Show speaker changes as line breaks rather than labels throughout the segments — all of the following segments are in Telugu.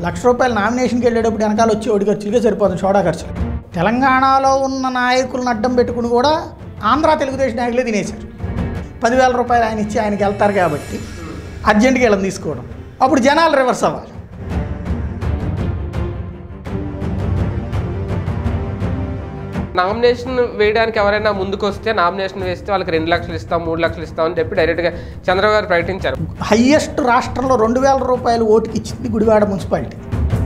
లక్ష రూపాయలు నామినేషన్కి వెళ్ళేటప్పుడు వెనకాల వచ్చి ఒడి ఖర్చులుగా సరిపోతుంది చోడా ఖర్చు తెలంగాణలో ఉన్న నాయకులను అడ్డం పెట్టుకుని కూడా ఆంధ్ర తెలుగుదేశం నాయకులే తినేశారు పదివేల రూపాయలు ఆయన ఇచ్చి ఆయనకి వెళ్తారు కాబట్టి అర్జెంటుగా వీళ్ళని తీసుకోవడం అప్పుడు జనాలు రివర్స్ అవ్వాలి
నామినేషన్ వేయడానికి ఎవరైనా ముందుకు వస్తే నామినేషన్ వేస్తే వాళ్ళకి రెండు లక్షలు ఇస్తాం మూడు లక్షలు ఇస్తాం అని చెప్పి డైరెక్ట్గా చంద్రబాబు గారు ప్రకటించారు
హయ్యెస్ట్ రాష్ట్రంలో రెండు వేల రూపాయలు ఓటుకి ఇచ్చింది గుడివాడ మున్సిపాలిటీ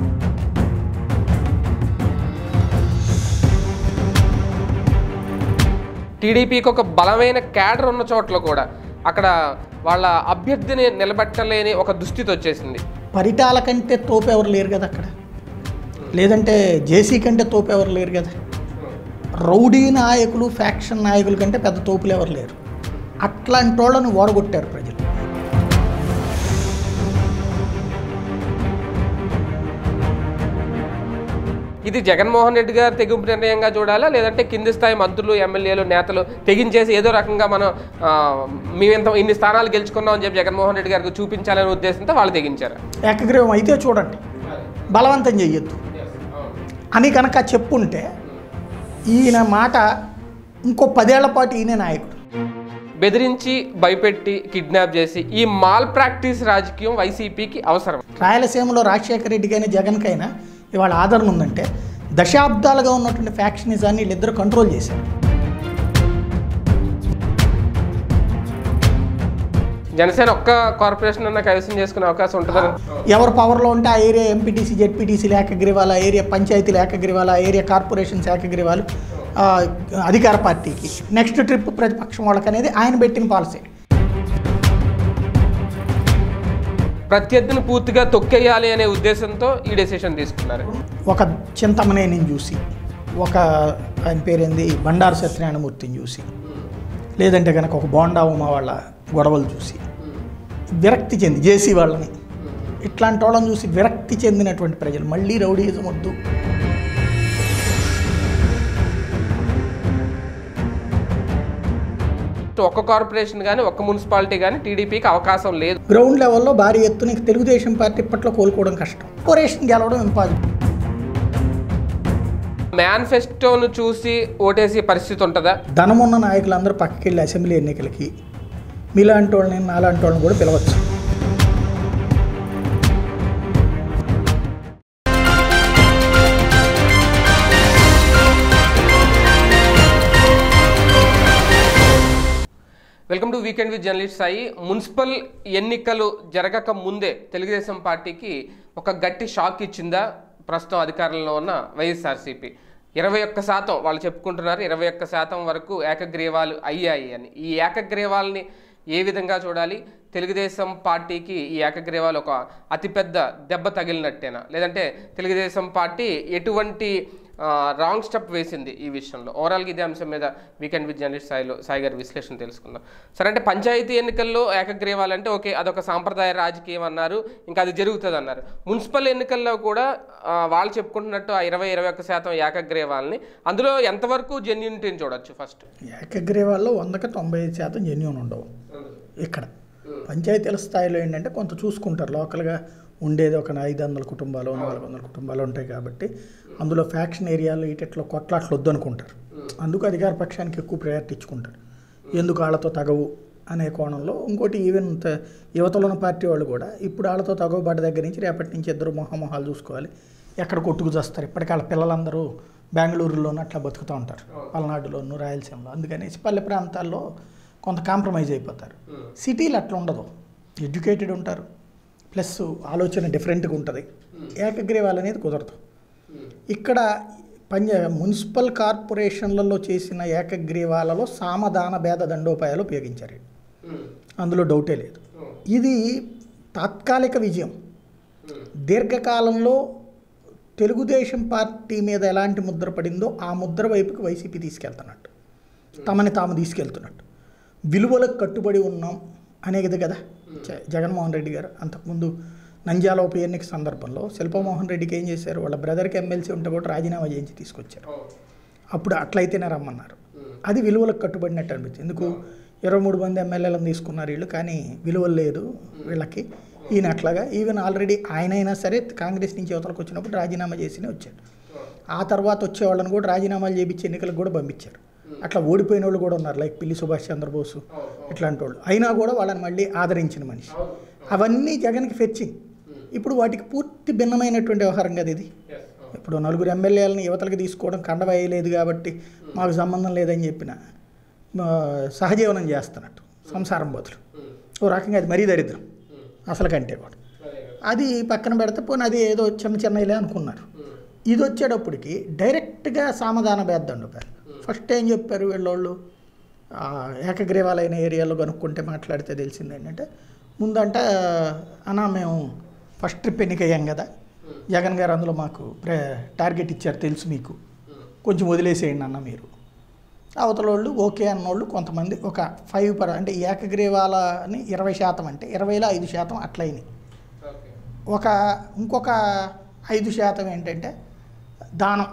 టీడీపీకి ఒక బలమైన క్యాడర్ ఉన్న చోట్ల కూడా అక్కడ వాళ్ళ అభ్యర్థిని నిలబెట్టలేని ఒక దుస్థితి వచ్చేసింది
పరిటాల కంటే తోపు ఎవరు లేరు కదా అక్కడ లేదంటే జేసీ కంటే తోపు ఎవరు లేరు కదా రౌడీ నాయకులు ఫ్యాక్షన్ నాయకుల కంటే పెద్ద తోపులు ఎవరు లేరు అట్లాంటి వాళ్ళని ఓడగొట్టారు ప్రజలు
ఇది జగన్మోహన్ రెడ్డి గారు తెగింపు నిర్ణయంగా చూడాలా లేదంటే కింది స్థాయి మంత్రులు ఎమ్మెల్యేలు నేతలు తెగించేసి ఏదో రకంగా మనం ఆ, మేము ఇంత ఇన్ని స్థానాలు గెలుచుకున్నాం అని చెప్పి జగన్మోహన్ రెడ్డి గారికి చూపించాలనే ఉద్దేశంతో వాళ్ళు తెగించారు
ఏకగ్రీవం అయితే చూడండి బలవంతం చెయ్యొద్దు అని కనుక చెప్పుంటే ఈయన మాట ఇంకో పదేళ్ల పాటు ఈయన నాయకుడు
బెదిరించి భయపెట్టి కిడ్నాప్ చేసి ఈ మాల్ ప్రాక్టీస్ రాజకీయం వైసీపీకి అవసరం
రాయలసీమలో రాజశేఖర రెడ్డికైనా జగన్కైనా ఇవాళ ఆదరణ ఉందంటే దశాబ్దాలుగా ఉన్నటువంటి ఫ్యాక్షనిజాన్ని వీళ్ళిద్దరు కంట్రోల్ చేశారు
జనసేన ఒక్క కార్పొరేషన్ అన్న కైవసం చేసుకునే అవకాశం ఉంటుందని
ఎవరు పవర్లో ఉంటే ఆ ఏరియా ఎంపీటీసీ జెడ్పీటీసీ ఏకగ్రీవాలు ఆ ఏరియా పంచాయతీలు ఏకగ్రీవాలు ఆ ఏరియా కార్పొరేషన్స్ ఏకగ్రీవాలు ఆ, అధికార పార్టీకి నెక్స్ట్ ట్రిప్ ప్రతిపక్షం వాళ్ళకి అనేది ఆయన పెట్టిన పాలసీ
ప్రత్యర్థిని పూర్తిగా తొక్కేయాలి అనే ఉద్దేశంతో ఈ డెసిషన్ తీసుకున్నారు
ఒక చింతమనేని చూసి ఒక ఆయన పేరేంది బండారు సత్యనారాయణమూర్తిని చూసి లేదంటే కనుక ఒక బోండా ఉమ వాళ్ళ గొడవలు చూసి విరక్తి చెంది జేసీ వాళ్ళని ఇట్లాంటి వాళ్ళని చూసి విరక్తి చెందినటువంటి ప్రజలు మళ్ళీ రౌడీజం వద్దు
ఒక్క కార్పొరేషన్ కానీ ఒక్క మున్సిపాలిటీ కానీ టీడీపీకి అవకాశం లేదు
గ్రౌండ్ లెవెల్లో భారీ ఎత్తున ఇంక తెలుగుదేశం పార్టీ ఇప్పట్లో కోలుకోవడం కష్టం కార్పొరేషన్ గెలవడం ఇంపాసిబుల్
మేనిఫెస్టోను చూసి ఓటేసే పరిస్థితి ఉంటుందా
ధనమున్న నాయకులందరూ పక్కకి వెళ్ళి అసెంబ్లీ ఎన్నికలకి మీలాంటి వాళ్ళని నాలాంటి వాళ్ళని కూడా పిలవచ్చు
welcome to weekend with journalist Sai municipal ఎన్నికలు జరగక ముందే తెలుగుదేశం పార్టీకి ఒక గట్టి షాక్ ఇచ్చిందా ప్రస్తుతం అధికారంలో ఉన్న వైఎస్ఆర్సీపీ ఇరవై ఒక్క శాతం వాళ్ళు చెప్పుకుంటున్నారు ఇరవై ఒక్క శాతం వరకు ఏకగ్రీవాలు అయ్యాయి అని ఈ ఏకగ్రీవాల్ని ఏ విధంగా చూడాలి తెలుగుదేశం పార్టీకి ఈ ఏకగ్రీవాలు ఒక అతిపెద్ద దెబ్బ తగిలినట్టేనా లేదంటే తెలుగుదేశం పార్టీ ఎటువంటి రాంగ్ స్టెప్ వేసింది ఈ విషయంలో ఓవరాల్గా ఇదే అంశం మీద వీకెండ్ విత్ జర్నలిస్ట్ సాయిలో సాయి గారి విశ్లేషణ తెలుసుకుందాం సరే అంటే పంచాయతీ ఎన్నికల్లో ఏకగ్రీవాలంటే ఓకే అదొక సాంప్రదాయ రాజకీయం అన్నారు ఇంకా అది జరుగుతుంది అన్నారు మున్సిపల్ ఎన్నికల్లో కూడా ఆ, వాళ్ళు చెప్పుకుంటున్నట్టు ఆ ఇరవై ఇరవై ఒక్క శాతం ఏకగ్రీవాల్ని అందులో ఎంతవరకు జెన్యునిటీని చూడొచ్చు ఫస్ట్
ఏకగ్రీవాల్లో వందకి తొంభై ఐదు శాతం జెన్యున్ ఉండవు ఇక్కడ పంచాయతీల స్థాయిలో ఏంటంటే కొంత చూసుకుంటారు లోకల్గా ఉండేది ఒక ఐదు వందల కుటుంబాలు నాలుగు వందల కుటుంబాలు ఉంటాయి కాబట్టి అందులో ఫ్యాక్షన్ ఏరియాలో ఇటట్లో కొట్లాట్లు వద్దనుకుంటారు అందుకు అధికార పక్షానికి ఎక్కువ ప్రయారిటీ ఇచ్చుకుంటారు ఎందుకు వాళ్ళతో తగవు అనే కోణంలో ఇంకోటి ఈవెన్ త- యువతలో ఉన్న పార్టీ వాళ్ళు కూడా ఇప్పుడు వాళ్ళతో తగవు పడ్డ దగ్గర నుంచి రేపటి నుంచి ఇద్దరు మొహమొహాలు చూసుకోవాలి ఎక్కడ కొట్టుకు చేస్తారు ఇప్పటికి వాళ్ళ పిల్లలందరూ బెంగళూరులోనూ అట్లా బతుకుతూ ఉంటారు పల్నాడులోను రాయలసీమలో అందుకనేసి పల్లె ప్రాంతాల్లో కొంత కాంప్రమైజ్ అయిపోతారు సిటీలు అట్లా ఉండదు ఎడ్యుకేటెడ్ ఉంటారు ప్లస్ ఆలోచన డిఫరెంట్గా ఉంటుంది ఏకగ్రీవాలు అనేది కుదరదు ఇక్కడ పంజా మున్సిపల్ కార్పొరేషన్లలో చేసిన ఏకగ్రీవాలలో సామధాన భేద దండోపాయాలు ఉపయోగించారు అందులో డౌటే లేదు ఇది తాత్కాలిక విజయం దీర్ఘకాలంలో తెలుగుదేశం పార్టీ మీద ఎలాంటి ముద్ర పడిందో ఆ ముద్ర వైపుకి వైసీపీ తీసుకెళ్తున్నట్టు తమని తాము తీసుకెళ్తున్నట్టు విలువలకు కట్టుబడి ఉన్నాం అనేది కదా జ- జగన్మోహన్ రెడ్డి గారు అంతకుముందు నంద్యాల ఉప ఎన్నిక సందర్భంలో శిల్పమోహన్ రెడ్డికి ఏం చేశారు వాళ్ళ బ్రదర్కి ఎమ్మెల్సీ ఉంటే కూడా రాజీనామా చేయించి తీసుకొచ్చారు అప్పుడు అట్లయితేనే రమ్మన్నారు అది విలువలకు కట్టుబడినట్టు అనిపించింది ఎందుకు ఇరవై మూడు మంది ఎమ్మెల్యేలను తీసుకున్నారు వీళ్ళు కానీ విలువలు లేదు వీళ్ళకి ఈయన అట్లాగా ఈవెన్ ఆల్రెడీ ఆయన అయినా సరే కాంగ్రెస్ నుంచి యువతలకు వచ్చినప్పుడు రాజీనామా చేసినే వచ్చాడు ఆ తర్వాత వచ్చే వాళ్ళని కూడా రాజీనామాలు చేయించి ఎన్నికలకు కూడా పంపించారు అట్లా ఓడిపోయిన వాళ్ళు కూడా ఉన్నారు లైక్ పిల్లి సుభాష్ చంద్రబోసు ఇట్లాంటి వాళ్ళు అయినా కూడా వాళ్ళని మళ్ళీ ఆదరించిన మనిషి అవన్నీ జగన్కి ఫెచ్చింగ్ ఇప్పుడు వాటికి పూర్తి భిన్నమైనటువంటి వ్యవహారం కదా ఇది ఇప్పుడు నలుగురు ఎమ్మెల్యేలని యువతలకు తీసుకోవడం కండవేయలేదు కాబట్టి మాకు సంబంధం లేదని చెప్పిన ఆ, సహజీవనం చేస్తున్నట్టు సంసారం బదులు ఓ రకంగా అది మరీ దరిద్రం అసలు కంటే కూడా అది పక్కన పెడితే పోనీ అది ఏదో చిన్న చిన్నలే అనుకున్నారు ఇది వచ్చేటప్పటికి డైరెక్ట్గా సమాధాన భేద్దండు ఫస్ట్ ఏం చెప్పారు వీళ్ళోళ్ళు ఆ, ఏకగ్రీవాలైన ఏరియాలో కనుక్కుంటే మాట్లాడితే తెలిసింది ఏంటంటే ముందంట అన్నా మేము ఫస్ట్ ట్రిప్ ఎన్నికయ్యాం కదా జగన్ గారు అందులో మాకు ప్రే టార్గెట్ ఇచ్చారు తెలుసు మీకు కొంచెం వదిలేసేయండి అన్న మీరు అవతల వాళ్ళు ఓకే అన్నోళ్ళు కొంతమంది ఒక ఫైవ్ పర్ అంటే ఏకగ్రీవాలని ఇరవై శాతం అంటే ఇరవైలో ఐదు శాతం అట్లయినాయి ఒక ఇంకొక ఐదు శాతం ఏంటంటే దానం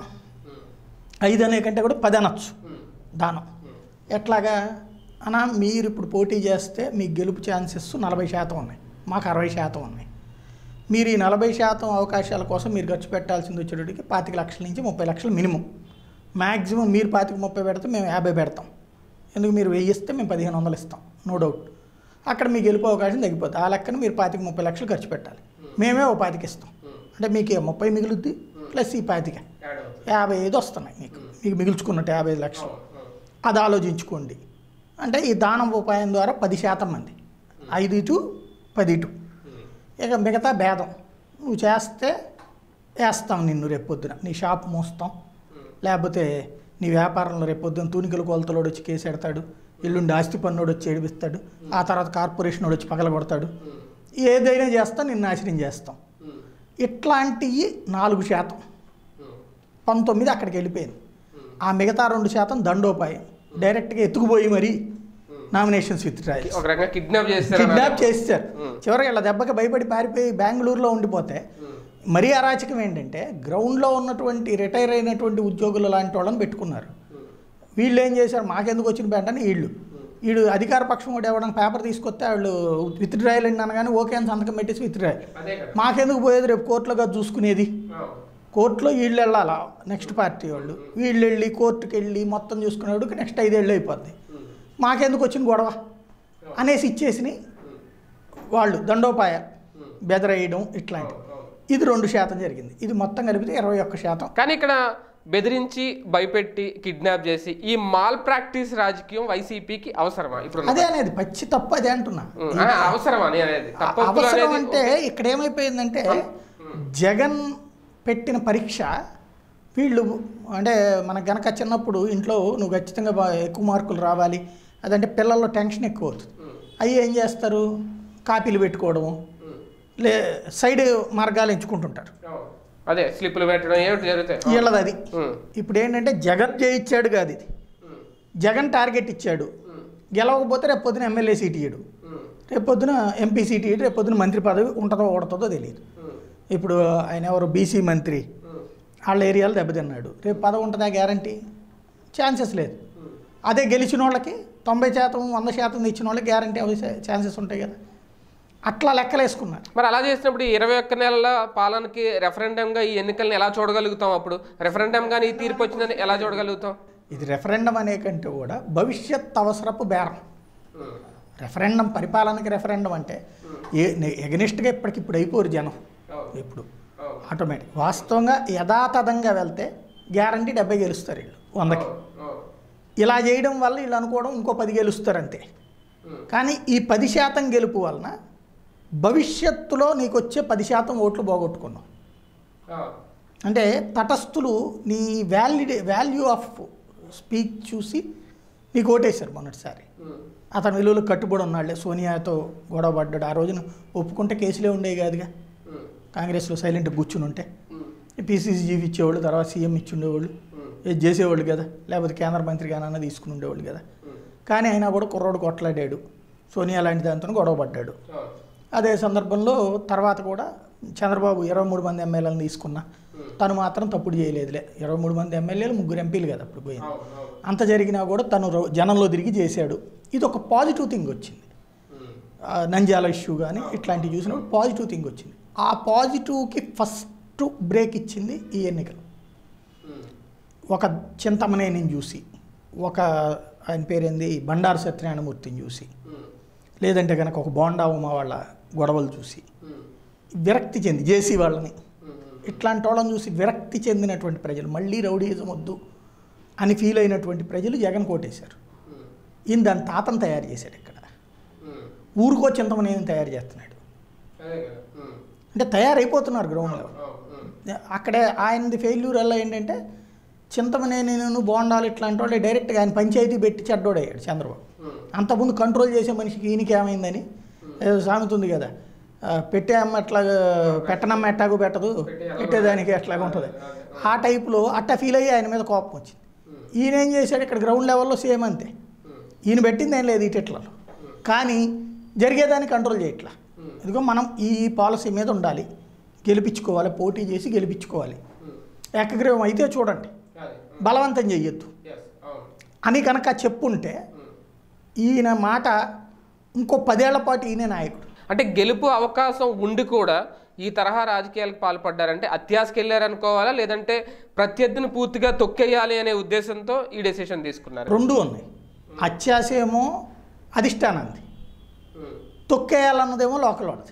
ఐదు అనే కంటే కూడా పది అనొచ్చు దానం ఎట్లాగా అనా మీరు ఇప్పుడు పోటీ చేస్తే మీ గెలుపు ఛాన్సెస్ నలభై శాతం ఉన్నాయి మాకు అరవై శాతం ఉన్నాయి మీరు ఈ నలభై శాతం అవకాశాల కోసం మీరు ఖర్చు పెట్టాల్సింది వచ్చేటప్పటికి పాతిక లక్షల నుంచి ముప్పై లక్షలు మినిమం మ్యాక్సిమం మీరు పాతిక ముప్పై పెడితే మేము యాభై పెడతాం ఎందుకు మీరు వెయ్యి ఇస్తే మేము పదిహేను వందలు ఇస్తాం నో డౌట్ అక్కడ మీకు గెలుపు అవకాశం తగ్గిపోతుంది ఆ లెక్కన మీరు పాతిక ముప్పై లక్షలు ఖర్చు పెట్టాలి మేమే ఓ పాతిక ఇస్తాం అంటే మీకు ముప్పై మిగులుద్ది ప్లస్ ఈ పాతిక యాభై ఐదు వస్తున్నాయి మీకు మీకు మిగుల్చుకున్నట్టు యాభై ఐదు లక్షలు అది ఆలోచించుకోండి అంటే ఈ దానం ఉపాయం ద్వారా పది శాతం మంది ఐదు ఇటు పది ఇటు ఇక మిగతా భేదం నువ్వు చేస్తే వేస్తాం నిన్ను రేపొద్దున నీ షాప్ మూస్తాం లేకపోతే నీ వ్యాపారంలో రేపొద్దున తూనికల కొలతలోడు వచ్చి కేసు ఎడతాడు ఎల్లుండి ఆస్తి పన్నుడు వచ్చి ఏడిపిస్తాడు ఆ తర్వాత కార్పొరేషన్ వాడు వచ్చి పగలగొడతాడు ఏదైనా చేస్తాం నిన్ను నాశనం చేస్తాం ఇట్లాంటివి నాలుగు శాతం పంతొమ్మిది అక్కడికి వెళ్ళిపోయింది ఆ మిగతా రెండు శాతం దండోపాయం డైరెక్ట్గా ఎత్తుకుపోయి మరి నామినేషన్స్ విత్ ట్రయల్స్
ఒక రకంగా కిడ్నాప్ చేస్తారు
కిడ్నాప్ చేస్తారు చివరికి ఇలా దెబ్బకి భయపడి పారిపోయి బెంగళూరులో ఉండిపోతే మరీ అరాచకం ఏంటంటే గ్రౌండ్లో ఉన్నటువంటి రిటైర్ అయినటువంటి ఉద్యోగులు లాంటి వాళ్ళని పెట్టుకున్నారు వీళ్ళు ఏం చేశారు మాకెందుకు వచ్చిన వెంటనే వీళ్ళు వీడు అధికార పక్షం కూడా ఇవ్వడానికి పేపర్ తీసుకొస్తే వాళ్ళు విత్ డ్రాయల్ అండి అనగానే ఓకే అని సంతకం పెట్టేసి విత్ డ్రాయల్
అదే కదా
మాకెందుకు పోయేది రేపు కోర్టులో కాదు చూసుకునేది కోర్టులో వీళ్ళు వెళ్ళాలా నెక్స్ట్ పార్టీ వాళ్ళు వీళ్ళు వెళ్ళి కోర్టుకి వెళ్ళి మొత్తం చూసుకునేవాడికి నెక్స్ట్ ఐదేళ్ళు అయిపోద్ది మాకెందుకు వచ్చిన గొడవ అనేసి ఇచ్చేసి వాళ్ళు దండోపాయ బెదరేయడం ఇట్లాంటివి ఇది రెండు శాతం జరిగింది ఇది మొత్తం కలిపితే ఇరవై ఒక్క శాతం
కానీ ఇక్కడ బెదిరించి భయపెట్టి కిడ్నాప్ చేసి ఈ మాల్ ప్రాక్టీస్ రాజకీయం వైసీపీకి అవసరమా ఇప్పుడు
అదే అనేది పచ్చి తప్పు అదే అంటున్నా
అవసరమా అని అనేది తప్పు ఒప్పులు
అవసరం
అనేది
అంటే ఇక్కడ ఏమైపోయిందంటే జగన్ పెట్టిన పరీక్ష వీళ్ళు అంటే మనకు గనక చిన్నప్పుడు ఇంట్లో నువ్వు ఖచ్చితంగా బా- ఎక్కువ మార్కులు రావాలి అదంటే పిల్లల్లో టెన్షన్ ఎక్కువ అవుతుంది అవి ఏం చేస్తారు కాపీలు పెట్టుకోవడము లే సైడ్ మార్గాలు ఎంచుకుంటుంటారు
అదే స్లిప్లు పెట్టడం ఏమిటి జరుగుతాయి
వీళ్ళది అది
ఉమ్,
ఇప్పుడు ఏంటంటే జగన్ జయించాడు కాదు ఇది
ఉమ్,
జగన్ టార్గెట్ ఇచ్చాడు గెలవకపోతే రేపు పొద్దున ఎమ్మెల్యే సీట్ ఇయ్యడు
ఉమ్,
రేపు పొద్దున ఎంపీ సీట్ ఇయ్యడు రేపు పొద్దున మంత్రి పదవి ఉంటుందో ఓడుతుందో తెలియదు
ఉమ్,
ఇప్పుడు ఆయన ఎవరు బీసీ మంత్రి
ఉమ్,
వాళ్ళ ఏరియాలో దెబ్బతిన్నాడు రేపు పదవి ఉంటుందా గ్యారంటీ ఛాన్సెస్ లేదు
ఉమ్.
అదే గెలిచిన వాళ్ళకి తొంభై శాతం వంద శాతం ఇచ్చిన వాళ్ళకి గ్యారంటీ ఛాన్సెస్ ఉంటాయి కదా అట్లా లెక్కలేసుకున్నారు
మరి అలా చేసినప్పుడు ఈ ఇరవై ఒక్క నెలల పాలనకి రెఫరెండంగా ఈ ఎన్నికల్ని ఎలా చూడగలుగుతాం అప్పుడు రెఫరెండం కానీ ఈ తీర్పు వచ్చిందని ఎలా చూడగలుగుతాం
ఇది రెఫరెండం అనే కంటే కూడా భవిష్యత్ అవసరపు బేరం
ఉమ్,
రెఫరెండం పరిపాలనకి రెఫరెండం అంటే ఏ ఎగనిస్ట్గా ఇప్పటికిప్పుడు అయిపోరు జనం
అవును,
ఇప్పుడు
అవును,
ఆటోమేటిక్ వాస్తవంగా యథాతథంగా వెళ్తే గ్యారంటీ డెబ్బై గెలుస్తారు వీళ్ళు వందకి
అవును, అవును.
ఇలా చేయడం వల్ల వీళ్ళు అనుకోవడం ఇంకో పది గెలుస్తారు అంతే
ఉమ్,
కానీ ఈ పది శాతం గెలుపు వలన భవిష్యత్తులో నీకు వచ్చే పది శాతం ఓట్లు పోగొట్టుకున్నావు
అవును,
అంటే తటస్థులు నీ వ్యాలిడే వాల్యూ ఆఫ్ స్పీచ్ చూసి నీకు ఓటేశారు మొన్నటిసారి
ఉమ్,
అతను విలువలు కట్టుబడి ఉన్నాళ్లే సోనియాతో గొడవ పడ్డాడు ఆ రోజున ఒప్పుకుంటే కేసులే ఉండేవి కాదుగా
ఉమ్,
కాంగ్రెస్లో సైలెంట్ కూర్చుని ఉంటే
ఉమ్,
పీసీసీ చీఫ్ ఇచ్చేవాళ్ళు తర్వాత సీఎం ఇచ్చి ఉండేవాళ్ళు
ఉమ్,
ఇది చేసేవాళ్ళు కదా లేకపోతే కేంద్ర మంత్రి గానన్నా తీసుకుని ఉండేవాళ్ళు కదా
ఉమ్,
కానీ అయినా కూడా కుర్రోడు కొట్లాడాడు సోనియా లాంటి దాంతో గొడవ పడ్డాడు
అవును,
అదే సందర్భంలో తర్వాత కూడా చంద్రబాబు ఇరవై మూడు మంది ఎమ్మెల్యేలను తీసుకున్నా
ఉమ్,
తను మాత్రం తప్పుడు చేయలేదులే ఇరవై మూడు మంది ఎమ్మెల్యేలు ముగ్గురు ఎంపీలు కదా అప్పుడు పోయింది
అవును, అవును,
అంత జరిగినా కూడా తను రో- జనంలో తిరిగి చేశాడు ఇది ఒక పాజిటివ్ థింగ్ వచ్చింది
ఉమ్,
ఆ, నంద్యాల ఇష్యూ కానీ ఇట్లాంటివి చూసినప్పుడు పాజిటివ్ థింగ్ వచ్చింది ఆ పాజిటివ్కి ఫస్ట్ బ్రేక్ ఇచ్చింది ఈ ఎన్నికలు ఒక చింతమనేని చూసి ఒక ఆయన పేరేంది బండారు సత్యనారాయణమూర్తిని చూసి లేదంటే కనుక ఒక బోండా ఉమా వాళ్ళ గొడవలు చూసి విరక్తి చెంది జేసీ వాళ్ళని ఇట్లాంటి వాళ్ళని చూసి విరక్తి చెందినటువంటి ప్రజలు మళ్ళీ రౌడీయిజం వద్దు అని ఫీల్ అయినటువంటి ప్రజలు జగన్ కోటేశారు ఈయన దాని తాతను తయారు చేశాడు ఇక్కడ ఊరికో చింతమనేని తయారు చేస్తున్నాడు అంటే తయారైపోతున్నారు గ్రౌండ్లో అక్కడే ఆయనది ఫెయిల్యూర్ వల్ల ఏంటంటే చింతమనేని నేను బోండాలు ఇట్లాంటి వాళ్ళు డైరెక్ట్గా ఆయన పంచాయతీ పెట్టి చెడ్డోడయ్యాడు చంద్రబాబు అంతకుముందు కంట్రోల్ చేసే మనిషికి ఈయనకి ఏమైందని ఏదో సామెత ఉంది కదా ఆ, పెట్టే అమ్మ ఎట్లా పెట్టనమ్మ ఎట్టాగో పెట్టదు పెట్టేదానికి ఎట్లాగా ఉంటుంది ఆ టైపులో అట్టా ఫీల్ అయ్యి ఆయన మీద కోపం వచ్చింది ఈయన ఏం చేశాడు ఇక్కడ గ్రౌండ్ లెవెల్లో సేమ్ అంతే ఈయన పెట్టింది ఏం లేదు ఇటెట్లలో కానీ జరిగేదాన్ని కంట్రోల్ చేయట్లా ఇదిగో మనం ఈ పాలసీ మీద ఉండాలి గెలిపించుకోవాలి పోటీ చేసి గెలిపించుకోవాలి ఏకగ్రీవం అయితే చూడండి బలవంతం చెయ్యొద్దు అని కనుక చెప్పుంటే ఈయన మాట ఇంకో పదేళ్ల పాటు ఈయనే నాయకుడు
అంటే గెలుపు అవకాశం ఉండి కూడా ఈ తరహా రాజకీయాలకు పాల్పడ్డారంటే అత్యాశకి వెళ్ళారనుకోవాలా లేదంటే ప్రత్యర్థిని పూర్తిగా తొక్కేయాలి అనే ఉద్దేశంతో ఈ డెసిషన్ తీసుకున్నారు
రెండూ ఉన్నాయి అత్యాశేమో అధిష్టానంది తొక్కేయాలన్నదేమో లోకల్ వాడిది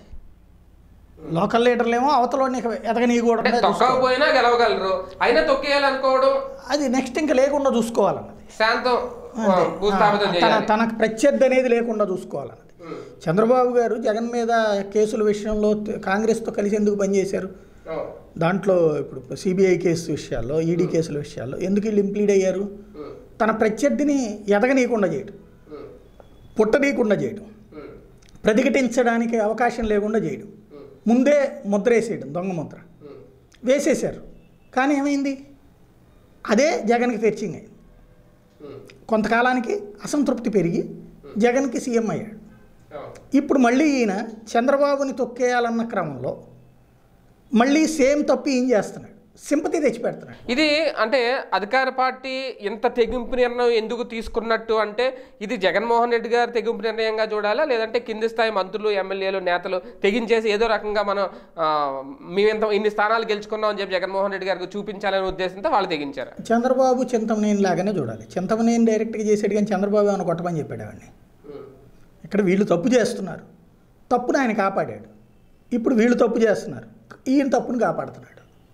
లోకల్ లీడర్లేమో అవతలని ఎదగనీయకూడదు
అంటే తొక్కకపోయినా గెలవగలరు అయినా తొక్కేయాలనుకోవడం
అది నెక్స్ట్ ఇంకా లేకుండా చూసుకోవాలన్నది
శాంతం
అంతే.
భూస్థాపితం
తన
చేయాలి
తనకు ప్రత్యర్థి అనేది లేకుండా చూసుకోవాలన్నది
ఉమ్.
చంద్రబాబు గారు జగన్ మీద కేసుల విషయంలో త- కాంగ్రెస్తో కలిసి ఎందుకు పనిచేశారు
అవును.
దాంట్లో ఇప్పుడు సిబిఐ కేసు విషయాల్లో ఈడీ కేసుల విషయాల్లో ఎందుకు వీళ్ళు ఇంప్లీడ్ అయ్యారు
ఉమ్.
తన ప్రత్యర్థిని ఎదగనీయకుండా చేయడం
ఉమ్.
పుట్టనీయకుండా చేయడం
ఉమ్.
ప్రతిఘటించడానికి అవకాశం లేకుండా చేయడం
ఉమ్.
ముందే ముద్ర వేసేయడం దొంగ ముద్ర
ఉమ్.
వేసేశారు కానీ ఏమైంది అదే జగన్కి ఫెర్చింగ్ అయింది
ఉమ్.
కొంతకాలానికి అసంతృప్తి పెరిగి జగన్కి సీఎం అయ్యాడు
అవును.
ఇప్పుడు మళ్ళీ ఈయన చంద్రబాబుని తొక్కేయాలన్న క్రమంలో మళ్ళీ సేమ్ తప్పు ఏం చేస్తున్నాడు సింపతి తెచ్చిపెడుతున్నాడు
ఇది అంటే అధికార పార్టీ ఇంత తెగింపు నిర్ణయం ఎందుకు తీసుకున్నట్టు అంటే ఇది జగన్మోహన్ రెడ్డి గారు తెగింపు నిర్ణయంగా చూడాలా లేదంటే కింది స్థాయి మంత్రులు ఎమ్మెల్యేలు నేతలు తెగించేసి ఏదో రకంగా మనం ఆ, మేము ఇంత ఇన్ని స్థానాలు గెలుచుకున్నాం అని చెప్పి జగన్మోహన్ రెడ్డి గారికి చూపించాలనే ఉద్దేశంతో వాళ్ళు తెగించారు
చంద్రబాబు చింతమనేని లాగానే చూడాలి చింతమనేని డైరెక్ట్గా చేసాడు కానీ చంద్రబాబు ఏమైనా కొట్టమని చెప్పాడు ఆవిడని ఇక్కడ వీళ్ళు తప్పు చేస్తున్నారు తప్పును ఆయన కాపాడాడు ఇప్పుడు వీళ్ళు తప్పు చేస్తున్నారు ఈయన తప్పును కాపాడుతున్నాడు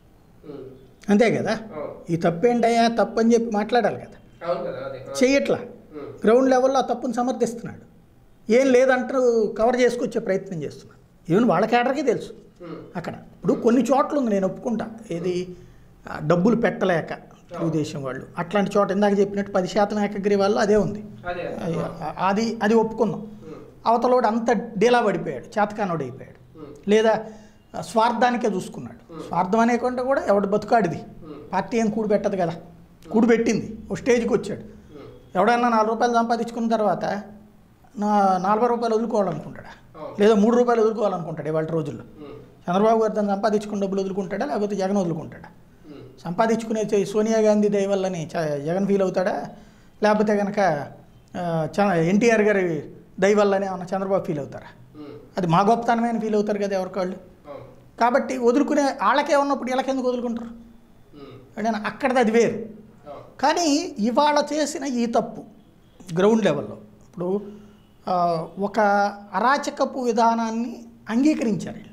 అంతే కదా ఈ తప్పు ఏంటయ్యా తప్పు అని చెప్పి మాట్లాడాలి కదా
అవును కదా అదే
చెయ్యట్లా గ్రౌండ్ లెవెల్లో ఆ తప్పును సమర్థిస్తున్నాడు ఏం లేదంటారు కవర్ చేసుకొచ్చే ప్రయత్నం చేస్తున్నాడు ఈవెన్ వాళ్ళ కేటర్కి తెలుసు అక్కడ ఇప్పుడు కొన్ని చోట్ల ఉంది నేను ఒప్పుకుంటా ఏది ఆ, డబ్బులు పెట్టలేక తెలుగుదేశం వాళ్ళు అట్లాంటి చోట ఇందాక చెప్పినట్టు పది శాతం ఏకగ్రీవాల్లో అదే ఉంది
అదే
ఆ- అది అది ఒప్పుకుందాం అవతలోడు అంత డీలా పడిపోయాడు చేతకానోడు అయిపోయాడు లేదా ఆ, స్వార్థానికే చూసుకున్నాడు స్వార్థం అనే కంటే కూడా ఎవడు బతుకాడిది పార్టీ ఏం కూడి పెట్టదు కదా కూడి పెట్టింది ఓ స్టేజ్కి వచ్చాడు ఎవడన్నా నాలుగు రూపాయలు సంపాదించుకున్న తర్వాత నా నలభై రూపాయలు వదులుకోవాలనుకుంటాడా లేదా మూడు రూపాయలు వదులుకోవాలనుకుంటాడు ఇవాళ రోజుల్లో చంద్రబాబు గారు దాన్ని సంపాదించుకున్న డబ్బులు వదులుకుంటాడా లేకపోతే జగన్ వదులుకుంటాడా సంపాదించుకునే చే- సోనియా గాంధీ దయ వల్లని చ- జగన్ ఫీల్ అవుతాడా లేకపోతే కనుక ఎన్టీఆర్ గారి దయ వల్లనే ఏమన్నా చంద్రబాబు ఫీల్ అవుతారా అది మా గొప్పతనమైన ఫీల్ అవుతారు కదా ఎవరికాళ్ళు కాబట్టి వదులుకునే వాళ్ళకే ఉన్నప్పుడు వీళ్ళకెందుకు వదులుకుంటారు అంటే అక్కడది అది వేరు కానీ ఇవాళ చేసిన ఈ తప్పు గ్రౌండ్ లెవెల్లో ఇప్పుడు ఆ, ఒక అరాచకపు విధానాన్ని అంగీకరించారు వీళ్ళు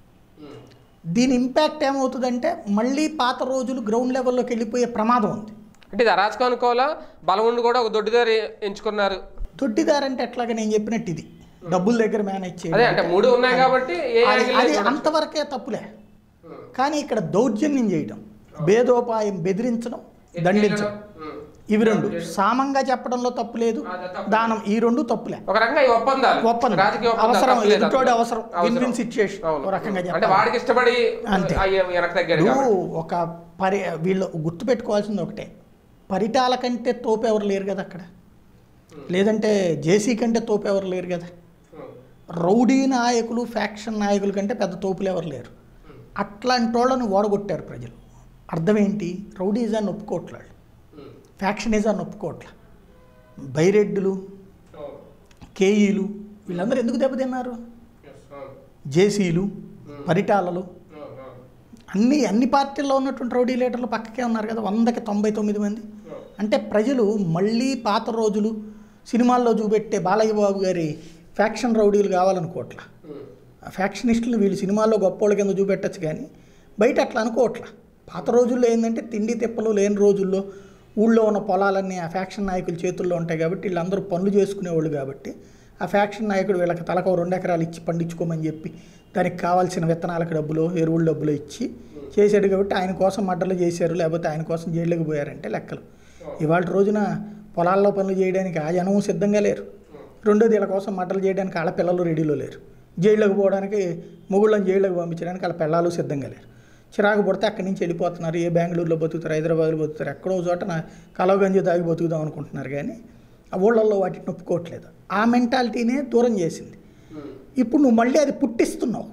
దీని ఇంపాక్ట్ ఏమవుతుందంటే మళ్ళీ పాత రోజులు గ్రౌండ్ లెవెల్లోకి వెళ్ళిపోయే ప్రమాదం ఉంది
అంటే ఇది అరాచకం అనుకోవాలా బలం ఉండి కూడా ఒక దొడ్డిదారి ఎంచుకున్నారు
దొడ్డిదారంటే ఎట్లాగా నేను చెప్పినట్టు ఇది డబ్బుల దగ్గర మేనేజ్
అదే
చేయడం
అంటే మూడు ఉన్నాయి కాబట్టి ఏ
అది
యాంగిల్లో
అది
చూడొచ్చు.
అంతవరకే తప్పులే కానీ ఇక్కడ దౌర్జన్యం చేయడం భేదోపాయం బెదిరించడం దండించడం
ఉమ్.
ఇవి రెండు సామంగా చెప్పడంలో తప్పు లేదు
అదే తప్పు.
దానం ఈ రెండు తప్పులే
ఒక రకంగా ఈ ఒప్పందాలు
ఒప్పందం.
రాజకీయ ఒప్పందాలు
అవసరం,
తప్పులేదు
ఎదుటోడి
అందులో.
అవసరం. Win-win situation.
అవును.
ఓ రకంగా
అంటే
చెప్పాలి.
వాడికి ఇష్టపడి
అంతే.
అయ్యే వెనక్కి తగ్గాడు
ఇప్పుడు
కాబట్టి.
ఒక పరి వీళ్ళు గుర్తుపెట్టుకోవాల్సింది ఒకటే పరిటాల కంటే తోపు ఎవరు లేరు కదా అక్కడ లేదంటే జేసీ కంటే తోపు ఎవరు లేరు కదా
ఉమ్.
రౌడీ నాయకులు ఫ్యాక్షన్ నాయకుల కంటే పెద్ద తోపులు ఎవరు లేరు అట్లాంటి వాళ్ళని ఓడగొట్టారు ప్రజలు అర్థం ఏంటి రౌడీజాన్ని ఒప్పుకోవట్లేదు
ఉమ్.
ఫ్యాక్షనిజాన్ని ఒప్పుకోవట్లే బైరెడ్డులు
అవును.
కేఈలు వీళ్ళందరూ ఎందుకు దెబ్బతిన్నారు జేసీలు పరిటాలలు అన్ని అన్ని పార్టీల్లో ఉన్నటువంటి రౌడీ లీడర్లు పక్కకే ఉన్నారు కదా వందకి తొంభై తొమ్మిది మంది అంటే ప్రజలు మళ్ళీ పాత రోజులు సినిమాల్లో చూపెట్టే బాలయ్య బాబు గారి ఫ్యాక్షన్ రౌడీలు కావాలనుకోవట్లా ఆ ఫ్యాక్షనిస్టులు వీళ్ళు సినిమాల్లో గొప్పోళ్ళ కింద చూపెట్టచ్చు కానీ బయట అట్లా అనుకోవట్లా పాత రోజుల్లో ఏంటంటే తిండి తిప్పలు లేని రోజుల్లో ఊళ్ళో ఉన్న పొలాలన్నీ ఆ ఫ్యాక్షన్ నాయకుల చేతుల్లో ఉంటాయి కాబట్టి వీళ్ళందరూ పనులు చేసుకునేవాళ్ళు కాబట్టి ఆ ఫ్యాక్షన్ నాయకుడు వీళ్ళకి తలకు ఓ రెండు ఎకరాలు ఇచ్చి పండించుకోమని చెప్పి దానికి కావాల్సిన విత్తనాలకు డబ్బులు ఎరువుల డబ్బులు ఇచ్చి చేశాడు కాబట్టి ఆయన కోసం మడ్డలు చేశారు లేకపోతే ఆయన కోసం జైలుకి పోయారంటే లెక్కలు ఇవాళ రోజున పొలాల్లో పనులు చేయడానికి ఆ జనం సిద్ధంగా లేరు రెండోది వీళ్ళ కోసం మట్టలు చేయడానికి వాళ్ళ పిల్లలు రెడీలో లేరు జైల్లోకి పోవడానికి మొగుళ్ళని జైల్లోకి పంపించడానికి వాళ్ళ పిల్లలు సిద్ధంగా లేరు చిరాకు పడితే అక్కడి నుంచి వెళ్ళిపోతున్నారు ఏ బెంగళూరులో బతుకుతారు హైదరాబాద్లో బతుకుతారు ఎక్కడో చోట నా కలవగంజి దాగి బతుకుదాం అనుకుంటున్నారు కానీ ఆ ఊళ్ళల్లో వాటిని ఒప్పుకోవట్లేదు ఆ మెంటాలిటీనే దూరం చేసింది ఇప్పుడు నువ్వు మళ్ళీ అది పుట్టిస్తున్నావు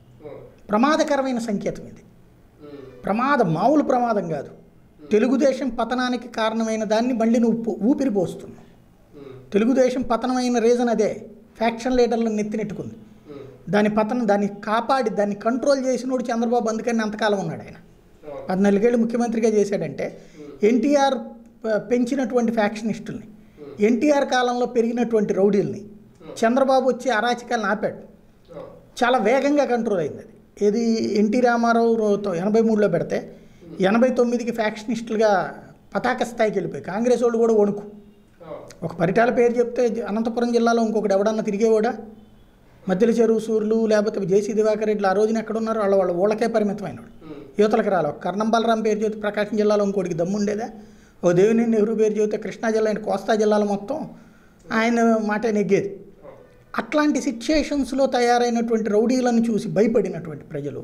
ప్రమాదకరమైన సంకేతం ఇది ప్రమాదం మామూలు ప్రమాదం కాదు తెలుగుదేశం పతనానికి కారణమైన దాన్ని మళ్ళీ నువ్వు పు- ఊపిరి పోస్తున్నావు తెలుగుదేశం పతనమైన రీజన్ అదే ఫ్యాక్షన్ లీడర్లను నెత్తినెట్టుకుంది దాని పతనం దాన్ని కాపాడి దాన్ని కంట్రోల్ చేసినోడు చంద్రబాబు అందుకని అంతకాలం ఉన్నాడు ఆయన పద్నాలుగేళ్ళు ముఖ్యమంత్రిగా చేశాడంటే ఎన్టీఆర్ ప- పెంచినటువంటి ఫ్యాక్షనిస్టుల్ని ఎన్టీఆర్ కాలంలో పెరిగినటువంటి రౌడీల్ని చంద్రబాబు వచ్చి అరాచకాలను ఆపాడు చాలా వేగంగా కంట్రోల్ అయింది అది ఏది ఎన్టీ రామారావుతో ఎనభై మూడులో పెడితే ఎనభై తొమ్మిదికి ఫ్యాక్షనిస్టులుగా పతాక స్థాయికి వెళ్ళిపోయి కాంగ్రెస్ వాళ్ళు కూడా వణుకు ఒక పరిటాల పేరు చెప్తే జ- అనంతపురం జిల్లాలో ఇంకొకటి ఎవడన్నా తిరిగేవాడా మధ్యల చెరువు సూర్యులు లేకపోతే జేసీ దివాకర్ రెడ్డి ఆ రోజున ఎక్కడ ఉన్నారు వాళ్ళ వాళ్ళ ఊళ్ళకే పరిమితమైనవాడు యువతలకు రాలి ఒక కర్ణం బలరాం పేరు చెబితే ప్రకాశం జిల్లాలో ఇంకోటికి దమ్ము ఉండేదా ఓ దేవినేని నెహ్రూ పేరు చెబితే కృష్ణా జిల్లా అయిన కోస్తా జిల్లాలో మొత్తం ఆయన మాట నెగ్గేది అట్లాంటి సిచ్యుయేషన్స్లో తయారైనటువంటి రౌడీలను చూసి భయపడినటువంటి ప్రజలు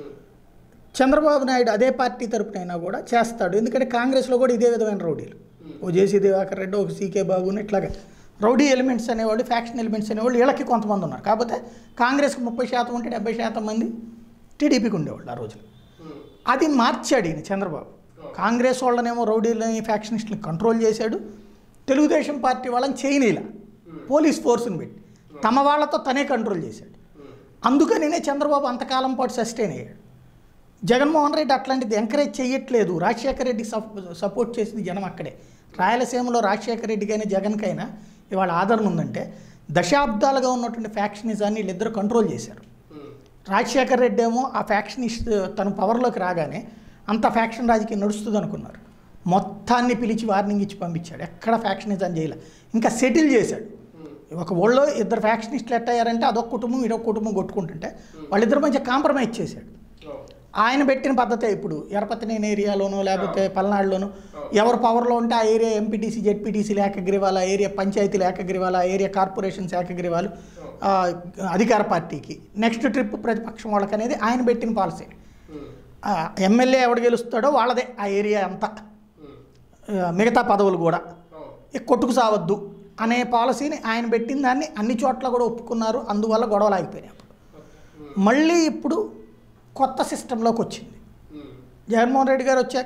చంద్రబాబు నాయుడు అదే పార్టీ తరపునైనా కూడా చేస్తాడు ఎందుకంటే కాంగ్రెస్లో కూడా ఇదే విధమైన రౌడీలు ఓ జేసీ దివాకర్ రెడ్డి ఒక సీకే బాబుని ఇట్లాగా రౌడీ ఎలిమెంట్స్ అనేవాళ్ళు ఫ్యాక్షన్ ఎలిమెంట్స్ అనేవాళ్ళు వీళ్ళకి కొంతమంది ఉన్నారు కాకపోతే కాంగ్రెస్కి ముప్పై శాతం ఉంటే డెబ్బై శాతం మంది టీడీపీకి ఉండేవాళ్ళు ఆ రోజులు అది మార్చాడు ఈయన చంద్రబాబు కాంగ్రెస్ వాళ్ళనేమో రౌడీలని ఫ్యాక్షనిస్టులను కంట్రోల్ చేశాడు తెలుగుదేశం పార్టీ వాళ్ళని చేయనీలా పోలీస్ ఫోర్స్ని పెట్టి తమ వాళ్ళతో తనే కంట్రోల్ చేశాడు అందుకనినే చంద్రబాబు అంతకాలం పాటు సస్టైన్ అయ్యాడు జగన్మోహన్ రెడ్డి అట్లాంటిది ఎంకరేజ్ చేయట్లేదు రాజశేఖర రెడ్డి సపోర్ట్ చేసింది జనం అక్కడే రాయలసీమలో రాజశేఖర రెడ్డికైనా జగన్కైనా ఇవాళ ఆదరణ ఉందంటే దశాబ్దాలుగా ఉన్నటువంటి ఫ్యాక్షనిజాన్ని వీళ్ళిద్దరూ కంట్రోల్ చేశారు రాజశేఖర్ రెడ్డి ఏమో ఆ ఫ్యాక్షనిస్ట్ తను పవర్లోకి రాగానే అంత ఫ్యాక్షన్ రాజకీయం నడుస్తుంది అనుకున్నారు మొత్తాన్ని పిలిచి వార్నింగ్ ఇచ్చి పంపించాడు ఎక్కడ ఫ్యాక్షనిజం చేయలే ఇంకా సెటిల్ చేశాడు ఒక ఊళ్ళో ఇద్దరు ఫ్యాక్షనిస్టులు ఎట్టయ్యారంటే అదొక కుటుంబం ఇదొక కుటుంబం కొట్టుకుంటుంటే వాళ్ళిద్దరి మధ్య కాంప్రమైజ్ చేశాడు ఆయన పెట్టిన పద్ధతే ఇప్పుడు ఎరపతినేని ఏరియాలోనో లేకపోతే పల్నాడులోనో ఎవరు పవర్లో ఉంటే ఆ ఏరియా ఎంపీటీసీ జెడ్పీటీసీ ఏకగ్రీవాలు ఆ ఏరియా పంచాయతీలు ఏకగ్రీవాలు ఆ ఏరియా కార్పొరేషన్స్ ఏకగ్రీవాలు ఆ, అధికార పార్టీకి నెక్స్ట్ ట్రిప్ ప్రతిపక్షం వాళ్ళకి అనేది ఆయన పెట్టిన పాలసీ ఎమ్మెల్యే ఎవడు గెలుస్తాడో వాళ్ళదే ఆ ఏరియా అంతా ఆ, మిగతా పదవులు కూడా ఇక కొట్టుకు సావద్దు అనే పాలసీని ఆయన పెట్టిన దాన్ని అన్ని చోట్ల కూడా ఒప్పుకున్నారు అందువల్ల గొడవలు ఆగిపోయినాయి అప్పుడు మళ్ళీ ఇప్పుడు కొత్త సిస్టంలోకి వచ్చింది జగన్మోహన్ రెడ్డి గారు వచ్చాక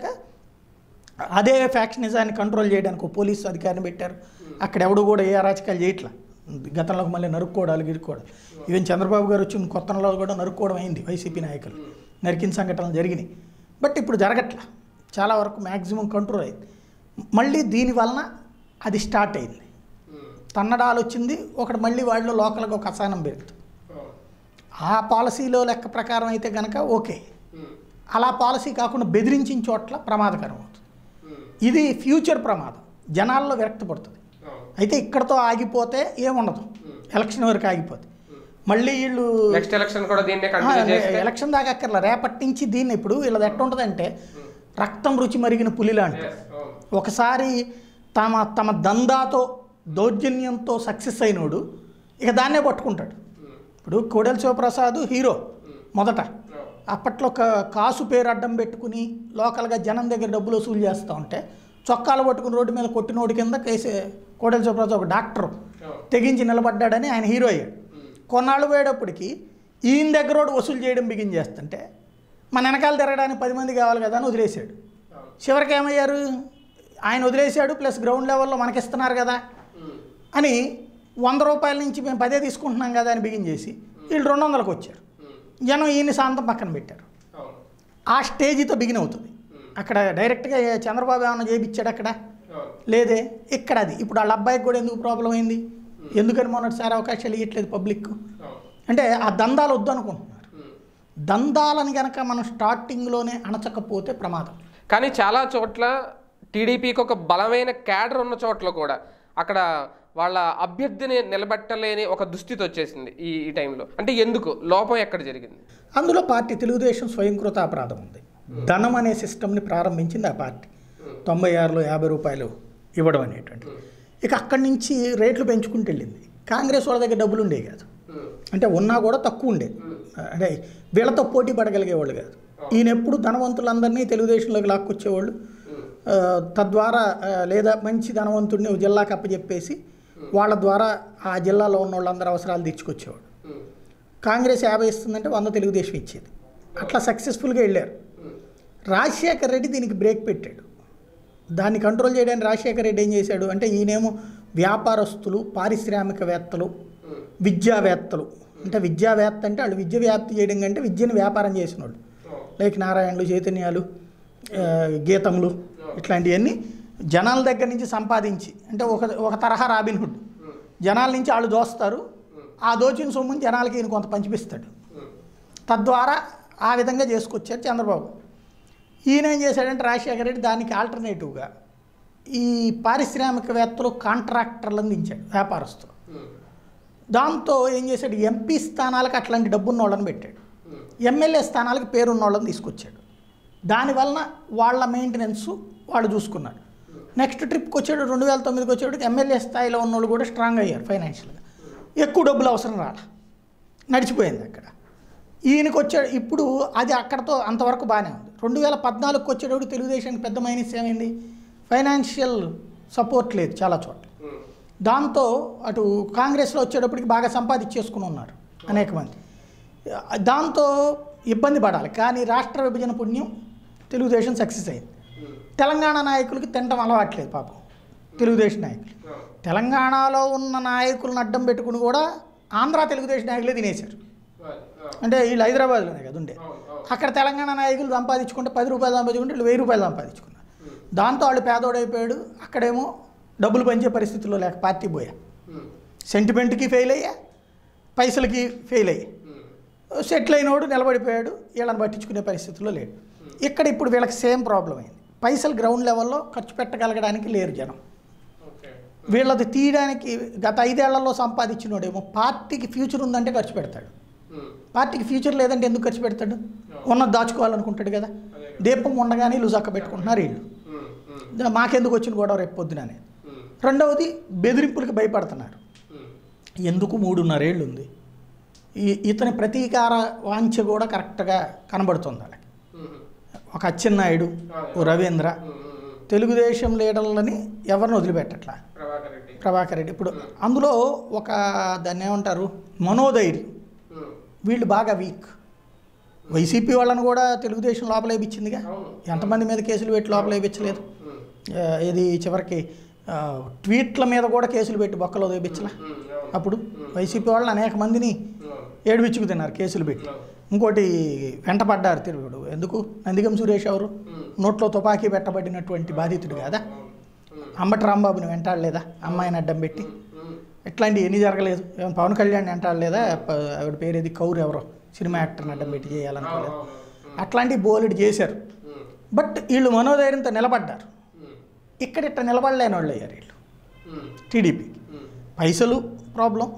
అదే ఫ్యాక్షనిజాన్ని కంట్రోల్ చేయడానికి ఒక పోలీసు అధికారిని పెట్టారు అక్కడ ఎవడు కూడా ఏ అరాచకాలు చేయట్లా గతంలోకి మళ్ళీ నరుక్కోవడాలు గిరుక్కోవడాలు ఈవెన్ చంద్రబాబు గారు వచ్చిన కొత్తలో కూడా నరుక్కోవడం అయింది వైసీపీ నాయకులు నరికిన సంఘటనలు జరిగినాయి బట్ ఇప్పుడు జరగట్లా చాలా వరకు మ్యాక్సిమం కంట్రోల్ అయింది మళ్ళీ దీని వలన అది స్టార్ట్ అయింది తన్నడాలు వచ్చింది ఒకటి మళ్ళీ వాళ్ళు లోకల్గా ఒక అసహనం పెరుగుతుంది ఆ పాలసీలో లెక్క ప్రకారం అయితే కనుక ఓకే అలా పాలసీ కాకుండా బెదిరించిన చోట్ల ప్రమాదకరం అవుతుంది ఇది ఫ్యూచర్ ప్రమాదం జనాల్లో విరక్తపడుతుంది అయితే ఇక్కడతో ఆగిపోతే ఏముండదు ఎలక్షన్ వరకు ఆగిపోతే మళ్ళీ వీళ్ళు
నెక్స్ట్ ఎలక్షన్ కూడా దీన్నే
ఆ,
కంటిన్యూ చేస్తే
ఎలక్షన్ దాకా అక్కర్లా రేపటి నుంచి దీన్ని ఇప్పుడు వీళ్ళది ఎట్ట ఉంటుందంటే రక్తం రుచి మరిగిన పులిలా అంటారు ఒకసారి తమ తమ దందాతో దౌర్జన్యంతో సక్సెస్ అయినోడు ఇక దాన్నే పట్టుకుంటాడు ఇప్పుడు కోడెల శివప్రసాద్ హీరో మొదట అప్పట్లో ఒక కాసు పేరు అడ్డం పెట్టుకుని లోకల్గా జనం దగ్గర డబ్బులు వసూలు చేస్తూ ఉంటే చొక్కాలు పట్టుకుని రోడ్డు మీద కొట్టినోడి కింద కేసే కోడెల శివప్రసాద్ ఒక డాక్టరు తెగించి నిలబడ్డాడని ఆయన హీరో అయ్యాడు కొన్నాళ్ళు పోయేటప్పటికి ఈయన దగ్గర వాడు వసూలు చేయడం బిగిన్ చేస్తుంటే మన వెనకాల తిరగడానికి పది మంది కావాలి కదా అని వదిలేశాడు చివరికి ఏమయ్యారు ఆయన వదిలేశాడు ప్లస్ గ్రౌండ్ లెవెల్లో మనకిస్తున్నారు కదా అని వంద రూపాయల నుంచి మేము పదే తీసుకుంటున్నాం కదా అని బిగిన్ చేసి వీళ్ళు రెండు వందలకు వచ్చారు జనం ఈయన శాంతం పక్కన పెట్టారు ఆ స్టేజ్తో బిగిన్ అవుతుంది అక్కడ డైరెక్ట్గా చంద్రబాబు ఏమన్నా చేయించాడు అక్కడ లేదే ఇక్కడ అది ఇప్పుడు వాళ్ళ అబ్బాయికి కూడా ఎందుకు ప్రాబ్లం అయింది ఎందుకని మొన్నటిసారి అవకాశాలు ఇవ్వట్లేదు పబ్లిక్ అంటే ఆ దందాలు వద్దు అనుకుంటున్నారు దందాలని కనుక మనం స్టార్టింగ్లోనే అణచకపోతే ప్రమాదం
కానీ చాలా చోట్ల టీడీపీకి ఒక బలమైన క్యాడర్ ఉన్న చోట్ల కూడా అక్కడ వాళ్ళ అభ్యర్థిని నిలబెట్టలేని ఒక దుస్థితి వచ్చేసింది ఈ ఈ టైంలో అంటే ఎందుకు లోపం ఎక్కడ జరిగింది
అందులో పార్టీ తెలుగుదేశం స్వయంకృత అపరాధం ఉంది ధనం అనే సిస్టమ్ని ప్రారంభించింది ఆ పార్టీ తొంభై ఆరులో యాభై రూపాయలు ఇవ్వడం అనేటువంటి ఇక అక్కడి నుంచి రేట్లు పెంచుకుంటూ వెళ్ళింది కాంగ్రెస్ వాళ్ళ దగ్గర డబ్బులు ఉండేవి కాదు అంటే ఉన్నా కూడా తక్కువ ఉండేది అంటే వీళ్ళతో పోటీ పడగలిగేవాళ్ళు కాదు ఈయన ఎప్పుడు ధనవంతులందరినీ తెలుగుదేశంలోకి లాక్కొచ్చేవాళ్ళు ఆ, తద్వారా ఆ, లేదా మంచి ధనవంతుడిని ఒక జిల్లాకి అప్పచెప్పేసి వాళ్ళ ద్వారా ఆ జిల్లాలో ఉన్న వాళ్ళందరి అవసరాలు తీర్చుకొచ్చేవాడు కాంగ్రెస్ యాభై ఇస్తుందంటే వంద తెలుగుదేశం ఇచ్చేది అట్లా సక్సెస్ఫుల్గా వెళ్ళారు రాజశేఖర్ రెడ్డి దీనికి బ్రేక్ పెట్టాడు దాన్ని కంట్రోల్ చేయడానికి రాజశేఖర్ రెడ్డి ఏం చేశాడు అంటే ఈయనేమో వ్యాపారస్తులు పారిశ్రామికవేత్తలు విద్యావేత్తలు అంటే విద్యావేత్త అంటే వాళ్ళు విద్య వ్యాప్తి చేయడం కంటే విద్యను వ్యాపారం చేసిన వాళ్ళు లైక్ నారాయణలు చైతన్యాలు ఆ, గీతములు ఇట్లాంటివన్నీ జనాల దగ్గర నుంచి సంపాదించి అంటే ఒక ఒక తరహా రాబిన్హుడ్ జనాల నుంచి వాళ్ళు దోస్తారు ఆ దోచిన సొమ్ముని జనాలకి ఈయన కొంత పంచిపిస్తాడు తద్వారా ఆ విధంగా చేసుకొచ్చారు చంద్రబాబు ఈయన ఏం చేశాడంటే రాజశేఖర రెడ్డి దానికి ఆల్టర్నేటివ్గా ఈ పారిశ్రామికవేత్తలు కాంట్రాక్టర్లను దించాడు వ్యాపారస్తులు దాంతో ఏం చేశాడు ఎంపీ స్థానాలకు అట్లాంటి డబ్బున్న వాళ్ళని పెట్టాడు ఎమ్మెల్యే స్థానాలకు పేరున్న వాళ్ళని తీసుకొచ్చాడు దానివలన వాళ్ళ మెయింటెనెన్స్ వాళ్ళు చూసుకున్నారు నెక్స్ట్ ట్రిప్కి వచ్చాడు రెండు వేల తొమ్మిదికి వచ్చేటికి ఎమ్మెల్యే స్థాయిలో ఉన్న వాళ్ళు కూడా స్ట్రాంగ్ అయ్యారు ఫైనాన్షియల్గా ఎక్కువ డబ్బులు అవసరం రాల నడిచిపోయింది అక్కడ ఈయనకి వచ్చాడు ఇప్పుడు అది అక్కడతో అంతవరకు బాగానే ఉంది రెండు వేల పద్నాలుగుకి వచ్చేటప్పుడు తెలుగుదేశానికి పెద్ద మైనస్ ఏమైంది ఫైనాన్షియల్ సపోర్ట్ లేదు చాలా చోట్ల దాంతో అటు కాంగ్రెస్లో వచ్చేటప్పటికి బాగా సంపాదించేసుకుని ఉన్నారు అనేక మంది దాంతో ఇబ్బంది పడాలి కానీ రాష్ట్ర విభజన పుణ్యం తెలుగుదేశం సక్సెస్ అయింది తెలంగాణ నాయకులకి తినటం అలవాట్లేదు పాపం తెలుగుదేశం నాయకులు తెలంగాణలో ఉన్న నాయకులను అడ్డం పెట్టుకుని కూడా ఆంధ్ర తెలుగుదేశం నాయకులే తినేశారు అంటే వీళ్ళు హైదరాబాద్లోనే కదా ఉండే అక్కడ తెలంగాణ నాయకులు సంపాదించుకుంటే పది రూపాయలు సంపాదించుకుంటే వీళ్ళు వెయ్యి రూపాయలు సంపాదించుకున్నారు దాంతో వాళ్ళు పేదోడైపోయాడు అక్కడేమో డబ్బులు పంచే పరిస్థితుల్లో లేక పార్టీ పోయా సెంటిమెంట్కి ఫెయిల్ అయ్యా పైసలకి ఫెయిల్ అయ్యా సెటిల్ అయినోడు నిలబడిపోయాడు వీళ్ళని పట్టించుకునే పరిస్థితుల్లో లేడు ఇక్కడ ఇప్పుడు వీళ్ళకి సేమ్ ప్రాబ్లం అయింది పైసలు గ్రౌండ్ లెవెల్లో ఖర్చు పెట్టగలగడానికి లేరు జనం వీళ్ళది తీయడానికి గత ఐదేళ్లలో సంపాదించినోడేమో పార్టీకి ఫ్యూచర్ ఉందంటే ఖర్చు పెడతాడు పార్టీకి ఫ్యూచర్ లేదంటే ఎందుకు ఖర్చు పెడతాడు ఉన్నది దాచుకోవాలనుకుంటాడు కదా దీపం ఉండగానే ఇల్లు చక్క పెట్టుకుంటున్నారు వీళ్ళు దా- మాకెందుకు వచ్చిన గొడవ రేపు పొద్దున అనేది రెండవది బెదిరింపులకి భయపడుతున్నారు ఎందుకు మూడున్నరేళ్ళు ఉంది ఈ ఇతని ప్రతీకార వాంఛ కూడా కరెక్ట్గా కనబడుతుంది వాళ్ళకి ఒక అచ్చెన్నాయుడు ఓ రవీంద్ర తెలుగుదేశం లీడర్లని ఎవరిని వదిలిపెట్టట్లా
ప్రభాకర్ రెడ్డి
ప్రభాకర్ రెడ్డి ఇప్పుడు అందులో ఒక దాన్ని ఏమంటారు మనోధైర్యం వీళ్ళు బాగా వీక్ వైసీపీ వాళ్ళని కూడా తెలుగుదేశం లోపల వేయించిందిగా ఎంతమంది మీద కేసులు పెట్టి లోపల వేయించలేదు ఆ, ఇది చివరికి ఆ, ట్వీట్ల మీద కూడా కేసులు పెట్టి బొక్కలో వేయించలా అప్పుడు వైసీపీ వాళ్ళని అనేక మందిని ఏడిపించుకు తిన్నారు కేసులు పెట్టి ఇంకోటి వెంటపడ్డారు తిరుగుడు ఎందుకు నందిగం సురేష్ ఎవరు నోట్లో తుపాకీ పెట్టబడినటువంటి బాధితుడు కదా అంబటి రాంబాబుని వెంటాడలేదా అమ్మాయిని అడ్డం పెట్టి ఇట్లాంటివి ఎన్ని జరగలేదు ఏం పవన్ కళ్యాణ్ వెంటాడలేదా ప- ఆవిడ పేరు ఏది కౌరు ఎవరో సినిమా యాక్టర్ని అడ్డం పెట్టి చేయాలనుకోలేదు అట్లాంటివి బోలెడు చేశారు బట్ వీళ్ళు మనోధైర్యంతో నిలబడ్డారు ఇక్కడ ఇట్ట నిలబడలేని వాళ్ళు అయ్యారు వీళ్ళు టీడీపీకి పైసలు ప్రాబ్లం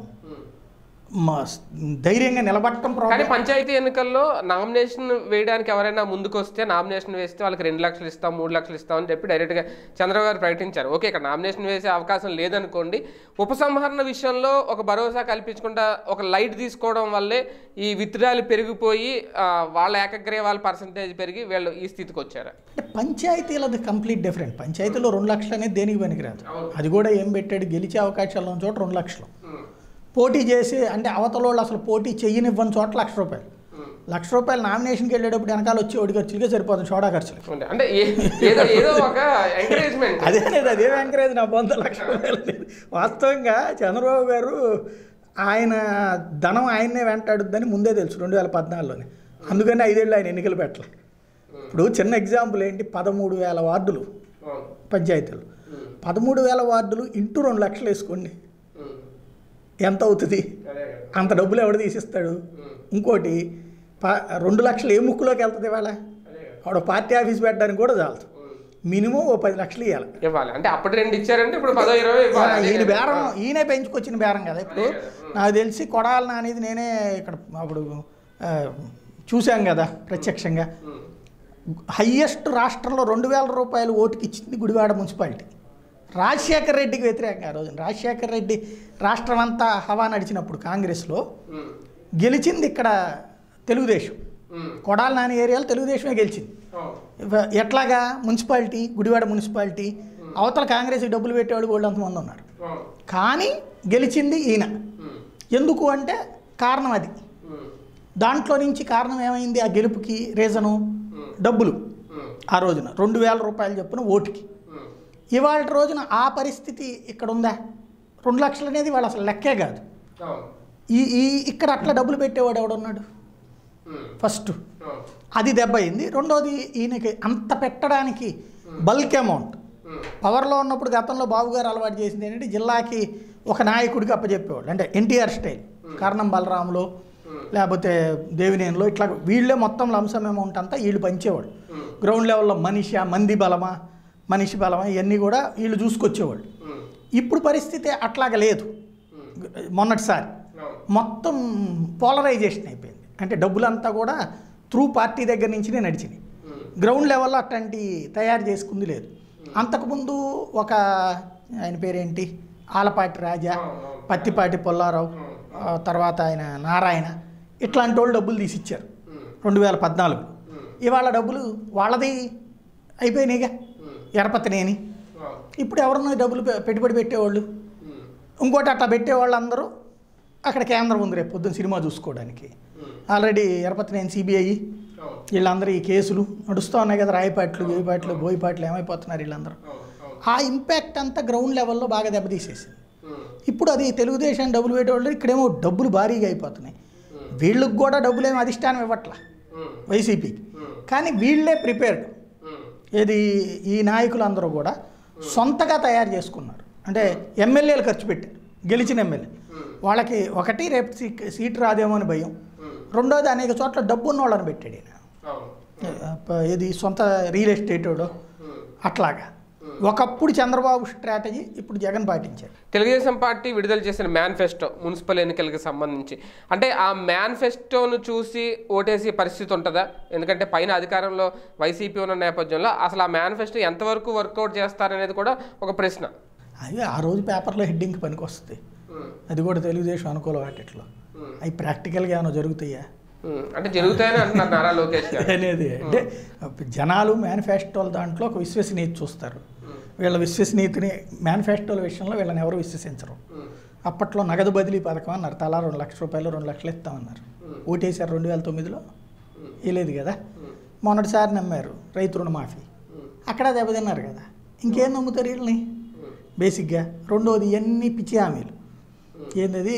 మా ధైర్యంగా నిలబడటం
కానీ
ప్రాబ్లం
పంచాయతీ ఎన్నికల్లో నామినేషన్ వేయడానికి ఎవరైనా ముందుకు వస్తే నామినేషన్ వేస్తే వాళ్ళకి రెండు లక్షలు ఇస్తాం మూడు లక్షలు ఇస్తాం అని చెప్పి డైరెక్ట్గా చంద్రబాబు గారు ప్రకటించారు ఓకే ఇక్కడ నామినేషన్ వేసే అవకాశం లేదనుకోండి ఉపసంహరణ విషయంలో ఒక భరోసా కల్పించకుండా ఒక లైట్ తీసుకోవడం వల్లే ఈ విత్డ్రాలు పెరిగిపోయి ఆ, వాళ్ళ ఏకగ్రీవాల పర్సంటేజ్ పెరిగి వీళ్ళు ఈ స్థితికి వచ్చారు
అంటే పంచాయతీలది కంప్లీట్ డిఫరెంట్ పంచాయతీలో రెండు లక్షలు అనేది దేనికి పనికిరాదు అది కూడా ఏం పెట్టాడు గెలిచే అవకాశాలు ఉన్న చోట రెండు లక్షలు పోటీ చేసి అంటే అవతల వాళ్ళు అసలు పోటీ చెయ్యనివ్వని చోట లక్ష రూపాయలు లక్ష రూపాయలు నామినేషన్కి వెళ్ళేటప్పుడు వెనకాల వచ్చి ఓడి ఖర్చులకే సరిపోతుంది సోడా ఖర్చులు
అంటే- అంటే ఏ- ఏదో ఏదో ఒక ఎంకరేజ్మెంట్
అదే లేదు అదే ఎంకరేజ్ నా వంద లక్ష రూపాయలు లేదు వాస్తవంగా చంద్రబాబు గారు ఆయన ధనం ఆయన్నే వెంటాడుద్దని ముందే తెలుసు రెండు వేల పద్నాలుగులోనే అందుకని ఐదేళ్ళు ఆయన ఎన్నికలు పెట్టాలి ఇప్పుడు చిన్న ఎగ్జాంపుల్ ఏంటి పదమూడు వేల వార్డులు పంచాయతీలు పదమూడు వేల వార్డులు ఇంటూ రెండు లక్షలు వేసుకోండి ఎంత అవుతుంది అంత డబ్బులు ఎవడు తీసిస్తాడు ఇంకోటి ప రెండు లక్షలు ఏ ముక్కులోకి వెళ్తుంది ఇవాళ ఆవిడ పార్టీ ఆఫీస్ పెట్టడానికి కూడా చాలదు మినిమం ఓ పది లక్షలు ఇవ్వాలి
ఇవ్వాలి అంటే అప్పుడు రెండు ఇచ్చారంటే ఇప్పుడు పదో ఇరవై ఇవ్వాలి అదే
ఈయన
కదా.
బేరం ఈయనే పెంచుకొచ్చిన బేరం కదా ఇప్పుడు నాకు తెలిసి కొడాలి అనేది నేనే ఇక్కడ అప్పుడు ఆ, చూశాం కదా ప్రత్యక్షంగా
ఉమ్.
హయ్యెస్ట్ రాష్ట్రంలో రెండు వేల రూపాయలు ఓటుకి ఇచ్చింది గుడివాడ మున్సిపాలిటీ రాజశేఖర్ రెడ్డికి వ్యతిరేకంగా ఆ రోజున రాజశేఖర్ రెడ్డి రాష్ట్రం అంతా హవా నడిచినప్పుడు కాంగ్రెస్లో
ఉమ్.
గెలిచింది ఇక్కడ తెలుగుదేశం
ఉమ్.
కొడాలి నాని ఏరియాలో తెలుగుదేశమే గెలిచింది
అవును.
ఇవ- ఎట్లాగా మున్సిపాలిటీ గుడివాడ మున్సిపాలిటీ అవతల కాంగ్రెస్కి డబ్బులు పెట్టేవాడు వాళ్ళు అంతమంది ఉన్నారు
అవును.
కానీ గెలిచింది ఈయన
ఉమ్.
ఎందుకు అంటే కారణం అది
ఉమ్.
దాంట్లో నుంచి కారణం ఏమైంది ఆ గెలుపుకి రీజను
ఉమ్.
డబ్బులు
ఉమ్.
ఆ రోజున రెండు వేల రూపాయలు చొప్పున ఓటుకి
ఉమ్.
ఇవాళ రోజున ఆ పరిస్థితి ఇక్కడ ఉందా రెండు లక్షలు అనేది వాళ్ళు అసలు లెక్కే కాదు
అవును.
ఈ ఈ ఇక్కడ అట్లా డబ్బులు పెట్టేవాడు ఎవడున్నాడు
ఉమ్.
ఫస్ట్
అవును.
అది దెబ్బ అయింది రెండోది ఈయనకి అంత పెట్టడానికి బల్క్ అమౌంట్
ఉమ్.
పవర్లో ఉన్నప్పుడు గతంలో బాబు గారు అలవాటు చేసింది ఏంటంటే జిల్లాకి ఒక నాయకుడికి అప్పచెప్పేవాళ్ళు అంటే ఎన్టీఆర్ స్టైల్ కారణం బలరాములో
ఉమ్.
లేకపోతే దేవినేనిలో ఇట్లా వీళ్ళే మొత్తం లంసం అమౌంట్ అంతా వీళ్ళు పంచేవాడు
ఉమ్.
గ్రౌండ్ లెవెల్లో మనిషి మంది బలమా మనిషి బలమా ఇవన్నీ కూడా వీళ్ళు చూసుకొచ్చేవాళ్ళు
ఉమ్.
ఇప్పుడు పరిస్థితి అట్లాగ లేదు
ఉమ్.
మొన్నటిసారి
అవును.
మొత్తం పోలరైజేషన్ అయిపోయింది అంటే డబ్బులంతా కూడా త్రూ పార్టీ దగ్గర నుంచినే నడిచినాయి
ఉమ్.
గ్రౌండ్ లెవెల్లో అట్లాంటి తయారు చేసుకుంది లేదు అంతకుముందు ఒక ఆయన పేరేంటి ఆలపాటి రాజా
అవును, అవును.
పత్తిపాటి పుల్లారావు ఆ తర్వాత ఆయన నారాయణ ఇట్లాంటి వాళ్ళు డబ్బులు తీసిచ్చారు
ఉమ్.
రెండు వేల పద్నాలుగు
ఉమ్.
ఇవాళ డబ్బులు వాళ్ళది అయిపోయినాయిగా
ఉమ్.
ఎరపతినేని
అవును.
ఇప్పుడు ఎవరన్నా డబ్బులు పె- పెట్టుబడి పెట్టేవాళ్ళు
ఉమ్.
ఇంకోటి అట్లా పెట్టేవాళ్ళందరూ అక్కడ కేంద్రం ఉంది రేపు పొద్దున్న సినిమా చూసుకోవడానికి
ఉమ్.
ఆల్రెడీ ఎరపతినేని సిబిఐ
అవును.
వీళ్ళందరూ ఈ కేసులు నడుస్తూ ఉన్నాయి కదా రాయపాట్లు గేయపాట్లు బోయపాట్లు ఏమైపోతున్నారు వీళ్ళందరూ
అవును. అవును.
ఆ ఇంపాక్ట్ అంతా గ్రౌండ్ లెవెల్లో బాగా దెబ్బతీసేసింది
ఉమ్.
ఇప్పుడు అది తెలుగుదేశం డబ్బులు పెట్టేవాళ్ళు ఇక్కడేమో డబ్బులు భారీగా అయిపోతున్నాయి వీళ్ళకి కూడా డబ్బులు ఏమి అధిష్టానం ఇవ్వట్ల
ఉమ్.
వైసీపీకి
ఉమ్.
కానీ వీళ్ళే ప్రిపేర్డ్
ఉమ్.
ఏది ఈ నాయకులందరూ కూడా సొంతగా తయారు చేసుకున్నారు అంటే ఎమ్మెల్యేలు ఖర్చు పెట్టారు గెలిచిన ఎమ్మెల్యే
ఉమ్.
వాళ్ళకి ఒకటి రేపు సీ- సీటు రాదేమో అని భయం
ఉమ్.
రెండోది అనేక చోట్ల డబ్బు ఉన్న వాళ్ళని పెట్టాడు ఈయన
అవును.
ప- ఏది సొంత రియల్ ఎస్టేట్ వాడు
ఉమ్.
అట్లాగా ఒకప్పుడు చంద్రబాబు స్ట్రాటజీ ఇప్పుడు జగన్ పాటించాడు
తెలుగుదేశం పార్టీ విడుదల చేసిన మేనిఫెస్టో మున్సిపల్ ఎన్నికలకు సంబంధించి అంటే ఆ మేనిఫెస్టోను చూసి ఓటేసే పరిస్థితి ఉంటుందా ఎందుకంటే పైన అధికారంలో వైసీపీ ఉన్న నేపథ్యంలో అసలు ఆ మేనిఫెస్టో ఎంతవరకు వర్కౌట్ చేస్తారనేది కూడా ఒక ప్రశ్న
అవి ఆ రోజు పేపర్లో హెడ్డింగ్ పనికి వస్తుంది
ఉమ్.
అది కూడా తెలుగుదేశం అనుకూల వాటిట్లో
ఉమ్.
అవి ప్రాక్టికల్గా ఏమైనా జరుగుతాయా
ఉమ్. అంటే జరుగుతాయని అంటున్నారు నారా లోకేష్ గారు
అనేది అంటే జనాలు మేనిఫెస్టోల దాంట్లో ఒక విశ్వసనీయత చూస్తారు వీళ్ళ విశ్వసనీయతని మేనిఫెస్టోల విషయంలో వీళ్ళని ఎవరు విశ్వసించరు
ఉమ్.
అప్పట్లో నగదు బదిలీ పథకం అన్నారు తలా రెండు లక్షల రూపాయలు రెండు లక్షలు ఇస్తామన్నారు ఓటేశారు రెండు వేల తొమ్మిదిలో వేయలేదు కదా మొన్నటిసారి నమ్మారు రైతు రుణమాఫీ అక్కడ దెబ్బతిన్నారు కదా ఇంకేం నమ్ముతారు వీళ్ళని బేసిక్గా రెండోది ఇవన్నీ పిచ్చి హామీలు ఏంటది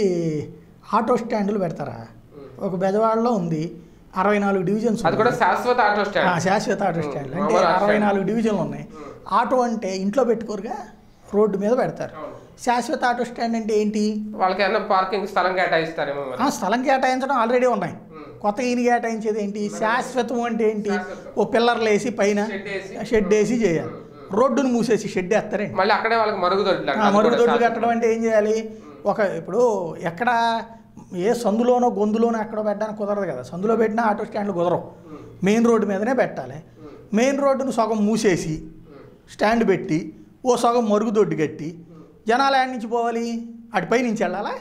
ఆటో స్టాండ్లు పెడతారా ఒక బెజవాడలో ఉంది అరవై నాలుగు డివిజన్స్
అది కూడా శాశ్వత ఆటో
ఆ,
స్టాండ్
శాశ్వత ఆటో స్టాండ్లు అంటే
మామూలు ఆటో
అరవై
స్టాండ్.
నాలుగు డివిజన్లు ఉన్నాయి ఆటో అంటే ఇంట్లో పెట్టుకోరుగా రోడ్డు మీద పెడతారు
అవును.
శాశ్వత ఆటో స్టాండ్ అంటే ఏంటి
వాళ్ళకి ఏమన్నా పార్కింగ్ స్థలం కేటాయిస్తారేమో మరి
ఆ స్థలం కేటాయించడం ఆల్రెడీ ఉన్నాయి
ఉమ్.
కొత్త ఈయన కేటాయించేది ఏంటి శాశ్వతం అంటే ఏంటి
శాశ్వతం.
ఓ పిల్లర్లు వేసి పైన
షెడ్ వేసి.
షెడ్ వేసి చేయాలి రోడ్డును మూసేసి షెడ్ వేస్తారండి
మళ్ళీ అక్కడే వాళ్ళకి మరుగుదొడ్లు
ఆ మరుగుదొడ్లు కట్టడం అంటే ఏం చేయాలి ఒక ఇప్పుడు ఎక్కడ ఏ సందులోనో గొంతులోనో ఎక్కడో పెట్టడానికి కుదరదు కదా సందులో పెట్టినా ఆటో స్టాండ్లు కుదరవు మెయిన్ రోడ్డు మీదనే పెట్టాలి మెయిన్ రోడ్డును సగం మూసేసి స్టాండ్ పెట్టి ఓ సగం మరుగుదొడ్డు కట్టి జనాలు యాడ్ నుంచి పోవాలి అటుపై నుంచి వెళ్ళాలా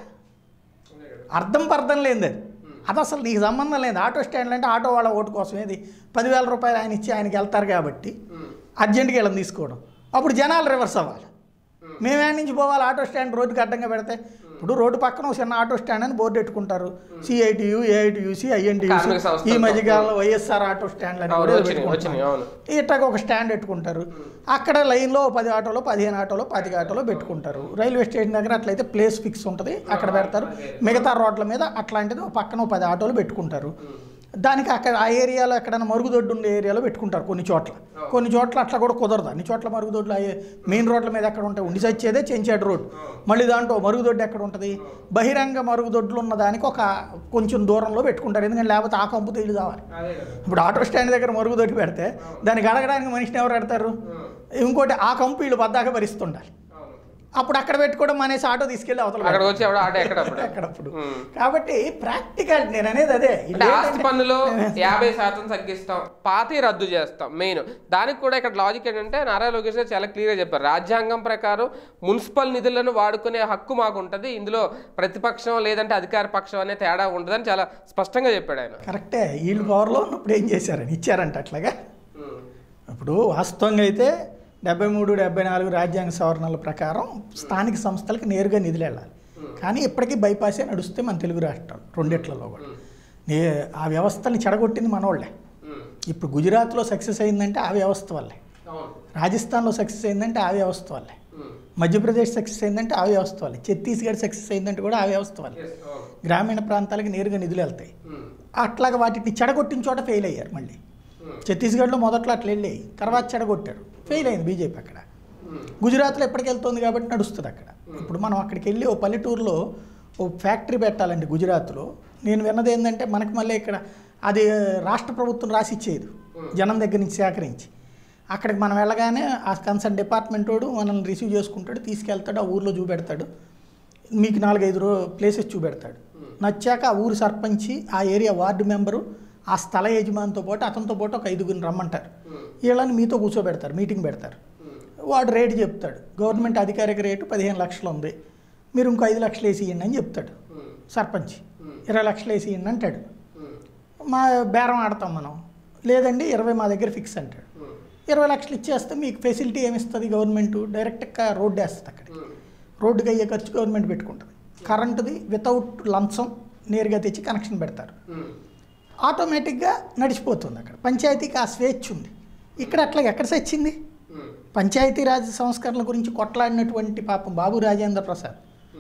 అర్థం పర్థం లేనిది అది అది అసలు నీకు సంబంధం లేదు ఆటో స్టాండ్లు అంటే ఆటో వాళ్ళ ఓటు కోసం ఏది పదివేల రూపాయలు ఆయన ఇచ్చి ఆయనకి వెళ్తారు కాబట్టి అర్జెంటుగా వీళ్ళని తీసుకోవడం అప్పుడు జనాలు రివర్స్ అవ్వాలి మేము యాడ్ నుంచి పోవాలి ఆటో స్టాండ్ రోడ్డుకి అడ్డంగా పెడితే ఇప్పుడు రోడ్డు పక్కన ఒక చిన్న ఆటో స్టాండ్ అని బోర్డు పెట్టుకుంటారు సిఐటియు ఏఐటియుసి
కార్మిక
ఐఎన్టీయు
సంస్థలతో.
ఈ మధ్యకాలంలో వైఎస్ఆర్ ఆటో స్టాండ్లు అని
అవును
కూడా
వచ్చినాయి
పెట్టుకుంటున్నారు.
వచ్చినాయి అవును
ఇట్లాగ ఒక స్టాండ్ పెట్టుకుంటారు అక్కడ లైన్లో ఓ పది ఆటోలో పదిహేను ఆటోలో పాతిక ఆటోలో పెట్టుకుంటారు రైల్వే స్టేషన్ దగ్గర అట్లయితే ప్లేస్ ఫిక్స్ ఉంటుంది అక్కడ పెడతారు మిగతా రోడ్ల మీద అట్లాంటిది ఓ పక్కన ఓ పది ఆటోలు పెట్టుకుంటారు దానికి అక్కడ ఆ ఏరియాలో ఎక్కడైనా మరుగుదొడ్డు ఉండే ఏరియాలో పెట్టుకుంటారు కొన్ని చోట్ల కొన్ని చోట్ల అట్లా కూడా కుదరదు అన్ని చోట్ల మరుగుదొడ్లు అయ్యే మెయిన్ రోడ్ల మీద ఎక్కడ ఉంటాయి ఉండి చచ్చేదే చెంచాడు రోడ్ మళ్ళీ దాంట్లో మరుగుదొడ్డు ఎక్కడ ఉంటుంది బహిరంగ మరుగుదొడ్లు ఉన్న దానికి ఒక కొంచెం దూరంలో పెట్టుకుంటారు ఎందుకంటే లేకపోతే ఆ కంపు తీళ్ళు కావాలి ఇప్పుడు ఆటో స్టాండ్ దగ్గర మరుగుదొడ్డి పెడితే దానికి అడగడానికి మనిషిని ఎవరు పెడతారు ఇంకోటి ఆ కంపు వీళ్ళు బద్దాక భరిస్తుండాలి అప్పుడు అక్కడ పెట్టుకోవడం మానేసి ఆటో తీసుకెళ్ళి అవతల
అక్కడ వచ్చి ఎవడో ఆట ఎక్కడప్పుడు
అక్కడప్పుడు
ఉమ్.
కాబట్టి ప్రాక్టికల్ నేను అనేది అదే
అంటే ఆస్తి పన్నులో యాభై శాతం తగ్గిస్తాం పాతి రద్దు చేస్తాం మెయిన్ దానికి కూడా ఇక్కడ లాజిక్ ఏంటంటే నారా లోకేష్ గారు చాలా క్లియర్గా చెప్పారు రాజ్యాంగం ప్రకారం మున్సిపల్ నిధులను వాడుకునే హక్కు మాకు ఉంటుంది ఇందులో ప్రతిపక్షం లేదంటే అధికార పక్షం అనే తేడా ఉండదని చాలా స్పష్టంగా చెప్పాడు ఆయన
కరెక్టే వీళ్ళు పవర్లో ఉన్నప్పుడు ఏం చేశారని ఇచ్చారంట అట్లాగా ఇప్పుడు వాస్తవంగా అయితే డెబ్బై మూడు డెబ్బై నాలుగు రాజ్యాంగ సవరణల ప్రకారం స్థానిక సంస్థలకు నేరుగా నిధులు వెళ్ళాలి కానీ ఇప్పటికీ బైపాసే నడుస్తే మన తెలుగు రాష్ట్రాలు రెండిట్లలో కూడా నే ఆ వ్యవస్థని చెడగొట్టింది మనోళ్ళే ఇప్పుడు గుజరాత్లో సక్సెస్ అయిందంటే ఆ వ్యవస్థ వల్లే రాజస్థాన్లో సక్సెస్ అయిందంటే ఆ వ్యవస్థ వల్లే మధ్యప్రదేశ్ సక్సెస్ అయిందంటే ఆ వ్యవస్థ వల్లే ఛత్తీస్గఢ్ సక్సెస్ అయిందంటే కూడా ఆ వ్యవస్థ వల్లే గ్రామీణ ప్రాంతాలకు నేరుగా నిధులు వెళ్తాయి అట్లాగా వాటిని చెడగొట్టిన చోట ఫెయిల్ అయ్యారు మళ్ళీ ఛత్తీస్గఢ్లో మొదట్లో అట్లా వెళ్ళాయి తర్వాత చెడగొట్టారు ఫెయిల్ అయింది బీజేపీ అక్కడ గుజరాత్లో ఎప్పటికి వెళ్తుంది కాబట్టి నడుస్తుంది అక్కడ ఇప్పుడు మనం అక్కడికి వెళ్ళి ఓ పల్లెటూరులో ఓ ఫ్యాక్టరీ పెట్టాలండి గుజరాత్లో నేను విన్నది ఏంటంటే మనకి మళ్ళీ ఇక్కడ అది రాష్ట్ర ప్రభుత్వం రాసి ఇచ్చేది జనం దగ్గర నుంచి సేకరించి అక్కడికి మనం వెళ్ళగానే ఆ కన్సర్న్ డిపార్ట్మెంట్ వాడు మనల్ని రిసీవ్ చేసుకుంటాడు తీసుకెళ్తాడు ఆ ఊర్లో చూపెడతాడు మీకు నాలుగైదు రో ప్లేసెస్ చూపెడతాడు నచ్చాక ఆ ఊరు సర్పంచి ఆ ఏరియా వార్డు మెంబరు ఆ స్థల యజమానితో పాటు అతనితో పాటు ఒక ఐదుగురిని రమ్మంటారు వీళ్ళని మీతో కూర్చోబెడతారు మీటింగ్ పెడతారు వాడు రేటు చెప్తాడు గవర్నమెంట్ అధికారిక రేటు పదిహేను లక్షలు ఉంది మీరు ఇంకో ఐదు లక్షలు వేసి ఇవ్వండి అని చెప్తాడు సర్పంచ్ ఇరవై లక్షలు వేసి ఇవ్వండి అంటాడు మా బేరం ఆడతాం మనం లేదండి ఇరవై మా దగ్గర ఫిక్స్ అంటాడు ఇరవై లక్షలు ఇచ్చేస్తే మీకు ఫెసిలిటీ ఏమిస్తుంది గవర్నమెంట్ డైరెక్ట్గా రోడ్డు వేస్తుంది అక్కడికి రోడ్డుకి అయ్యే ఖర్చు గవర్నమెంట్ పెట్టుకుంటుంది కరెంటుది వితౌట్ లంచం నేరుగా తెచ్చి కనెక్షన్ పెడతారు ఆటోమేటిక్గా నడిచిపోతుంది అక్కడ పంచాయతీకి ఆ స్వేచ్ఛ ఉంది ఇక్కడ అట్లా ఎక్కడ సచ్చింది పంచాయతీరాజ్ సంస్కరణల గురించి కొట్లాడినటువంటి పాపం బాబు రాజేంద్ర ప్రసాద్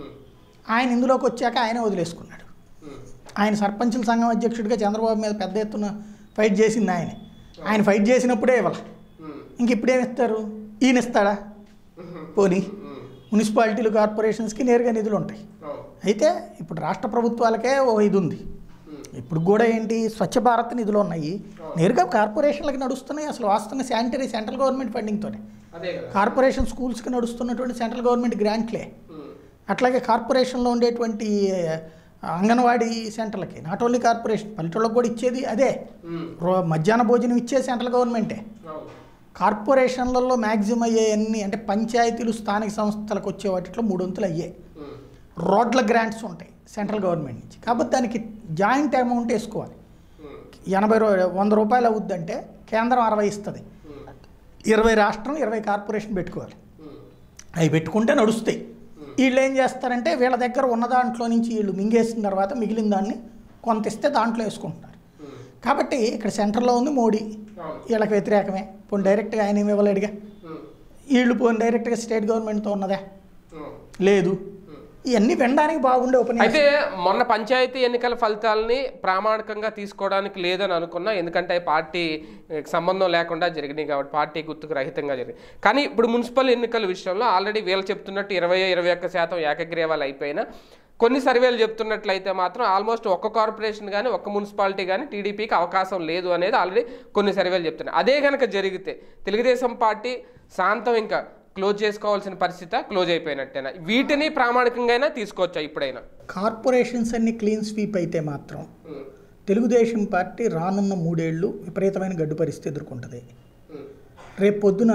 ఆయన ఇందులోకి వచ్చాక ఆయనే వదిలేసుకున్నాడు ఆయన సర్పంచుల సంఘం అధ్యక్షుడిగా చంద్రబాబు మీద పెద్ద ఎత్తున ఫైట్ చేసింది ఆయనే ఆయన ఫైట్ చేసినప్పుడే ఇవ్వాలి ఇంక ఇప్పుడేమి ఇస్తారు ఈయన ఇస్తాడా పోనీ మున్సిపాలిటీలు కార్పొరేషన్స్కి నేరుగా నిధులు ఉంటాయి అయితే ఇప్పుడు రాష్ట్ర ప్రభుత్వాలకే ఓ ఇది ఉంది ఇప్పుడు కూడా ఏంటి స్వచ్ఛ భారత్ నిధులు ఉన్నాయి నేరుగా కార్పొరేషన్లకు నడుస్తున్నాయి అసలు వాస్తవంగా శానిటరీ సెంట్రల్ గవర్నమెంట్ ఫండింగ్తోనే
అదే కదా
కార్పొరేషన్ స్కూల్స్కి నడుస్తున్నటువంటి సెంట్రల్ గవర్నమెంట్ గ్రాంట్లే అట్లాగే కార్పొరేషన్లో ఉండేటువంటి అంగన్వాడీ సెంటర్లకి నాట్ ఓన్లీ కార్పొరేషన్ పల్లెటూళ్ళకి కూడా ఇచ్చేది అదే రో- మధ్యాహ్న భోజనం ఇచ్చేది సెంట్రల్ గవర్నమెంటే కార్పొరేషన్లలో మ్యాక్సిమం అయ్యేవన్నీ అంటే పంచాయతీలు స్థానిక సంస్థలకు వచ్చే వాటిలో మూడొంతులు అయ్యాయి రోడ్ల గ్రాంట్స్ ఉంటాయి సెంట్రల్ గవర్నమెంట్ నుంచి కాబట్టి దానికి జాయింట్ అమౌంట్ వేసుకోవాలి ఎనభై రూ వంద రూపాయలు అవుద్దంటే కేంద్రం అరవై ఇస్తుంది ఇరవై రాష్ట్రం ఇరవై కార్పొరేషన్ పెట్టుకోవాలి అవి పెట్టుకుంటే నడుస్తాయి వీళ్ళు ఏం చేస్తారంటే వీళ్ళ దగ్గర ఉన్న దాంట్లో నుంచి వీళ్ళు మింగేసిన తర్వాత మిగిలిన దాన్ని కొంత ఇస్తే దాంట్లో వేసుకుంటున్నారు కాబట్టి ఇక్కడ సెంటర్లో ఉంది మోడీ వీళ్ళకి వ్యతిరేకమే పోనీ డైరెక్ట్గా ఆయన ఏమి ఇవ్వలేడుగా వీళ్ళు పోనీ డైరెక్ట్గా స్టేట్ గవర్నమెంట్తో ఉన్నదా లేదు ఇవన్నీ వినడానికి బాగుండే ఉపన్యాసం
అయితే మొన్న పంచాయతీ ఎన్నికల ఫలితాలని ప్రామాణికంగా తీసుకోవడానికి లేదని అనుకున్నా ఎందుకంటే అవి పార్టీ సంబంధం లేకుండా జరిగినాయి కాబట్టి పార్టీ గుర్తుకు రహితంగా జరిగింది కానీ ఇప్పుడు మున్సిపల్ ఎన్నికల విషయంలో ఆల్రెడీ వీళ్ళు చెప్తున్నట్టు ఇరవై ఇరవై ఒక్క శాతం ఏకగ్రీవాలు అయిపోయినా కొన్ని సర్వేలు చెప్తున్నట్లయితే మాత్రం ఆల్మోస్ట్ ఒక్క కార్పొరేషన్ కానీ ఒక్క మున్సిపాలిటీ కానీ టీడీపీకి అవకాశం లేదు అనేది ఆల్రెడీ కొన్ని సర్వేలు చెప్తున్నాయి అదే కనుక జరిగితే తెలుగుదేశం పార్టీ శాంతం ఇంకా క్లోజ్ చేసుకోవాల్సిన పరిస్థితి క్లోజ్ అయిపోయినట్టేనా వీటిని ప్రామాణికంగా తీసుకోవచ్చా ఇప్పుడైనా
కార్పొరేషన్స్ అన్ని క్లీన్ స్వీప్ అయితే మాత్రం తెలుగుదేశం పార్టీ రానున్న మూడేళ్లు విపరీతమైన గడ్డు పరిస్థితి ఎదుర్కొంటుంది రేపు పొద్దున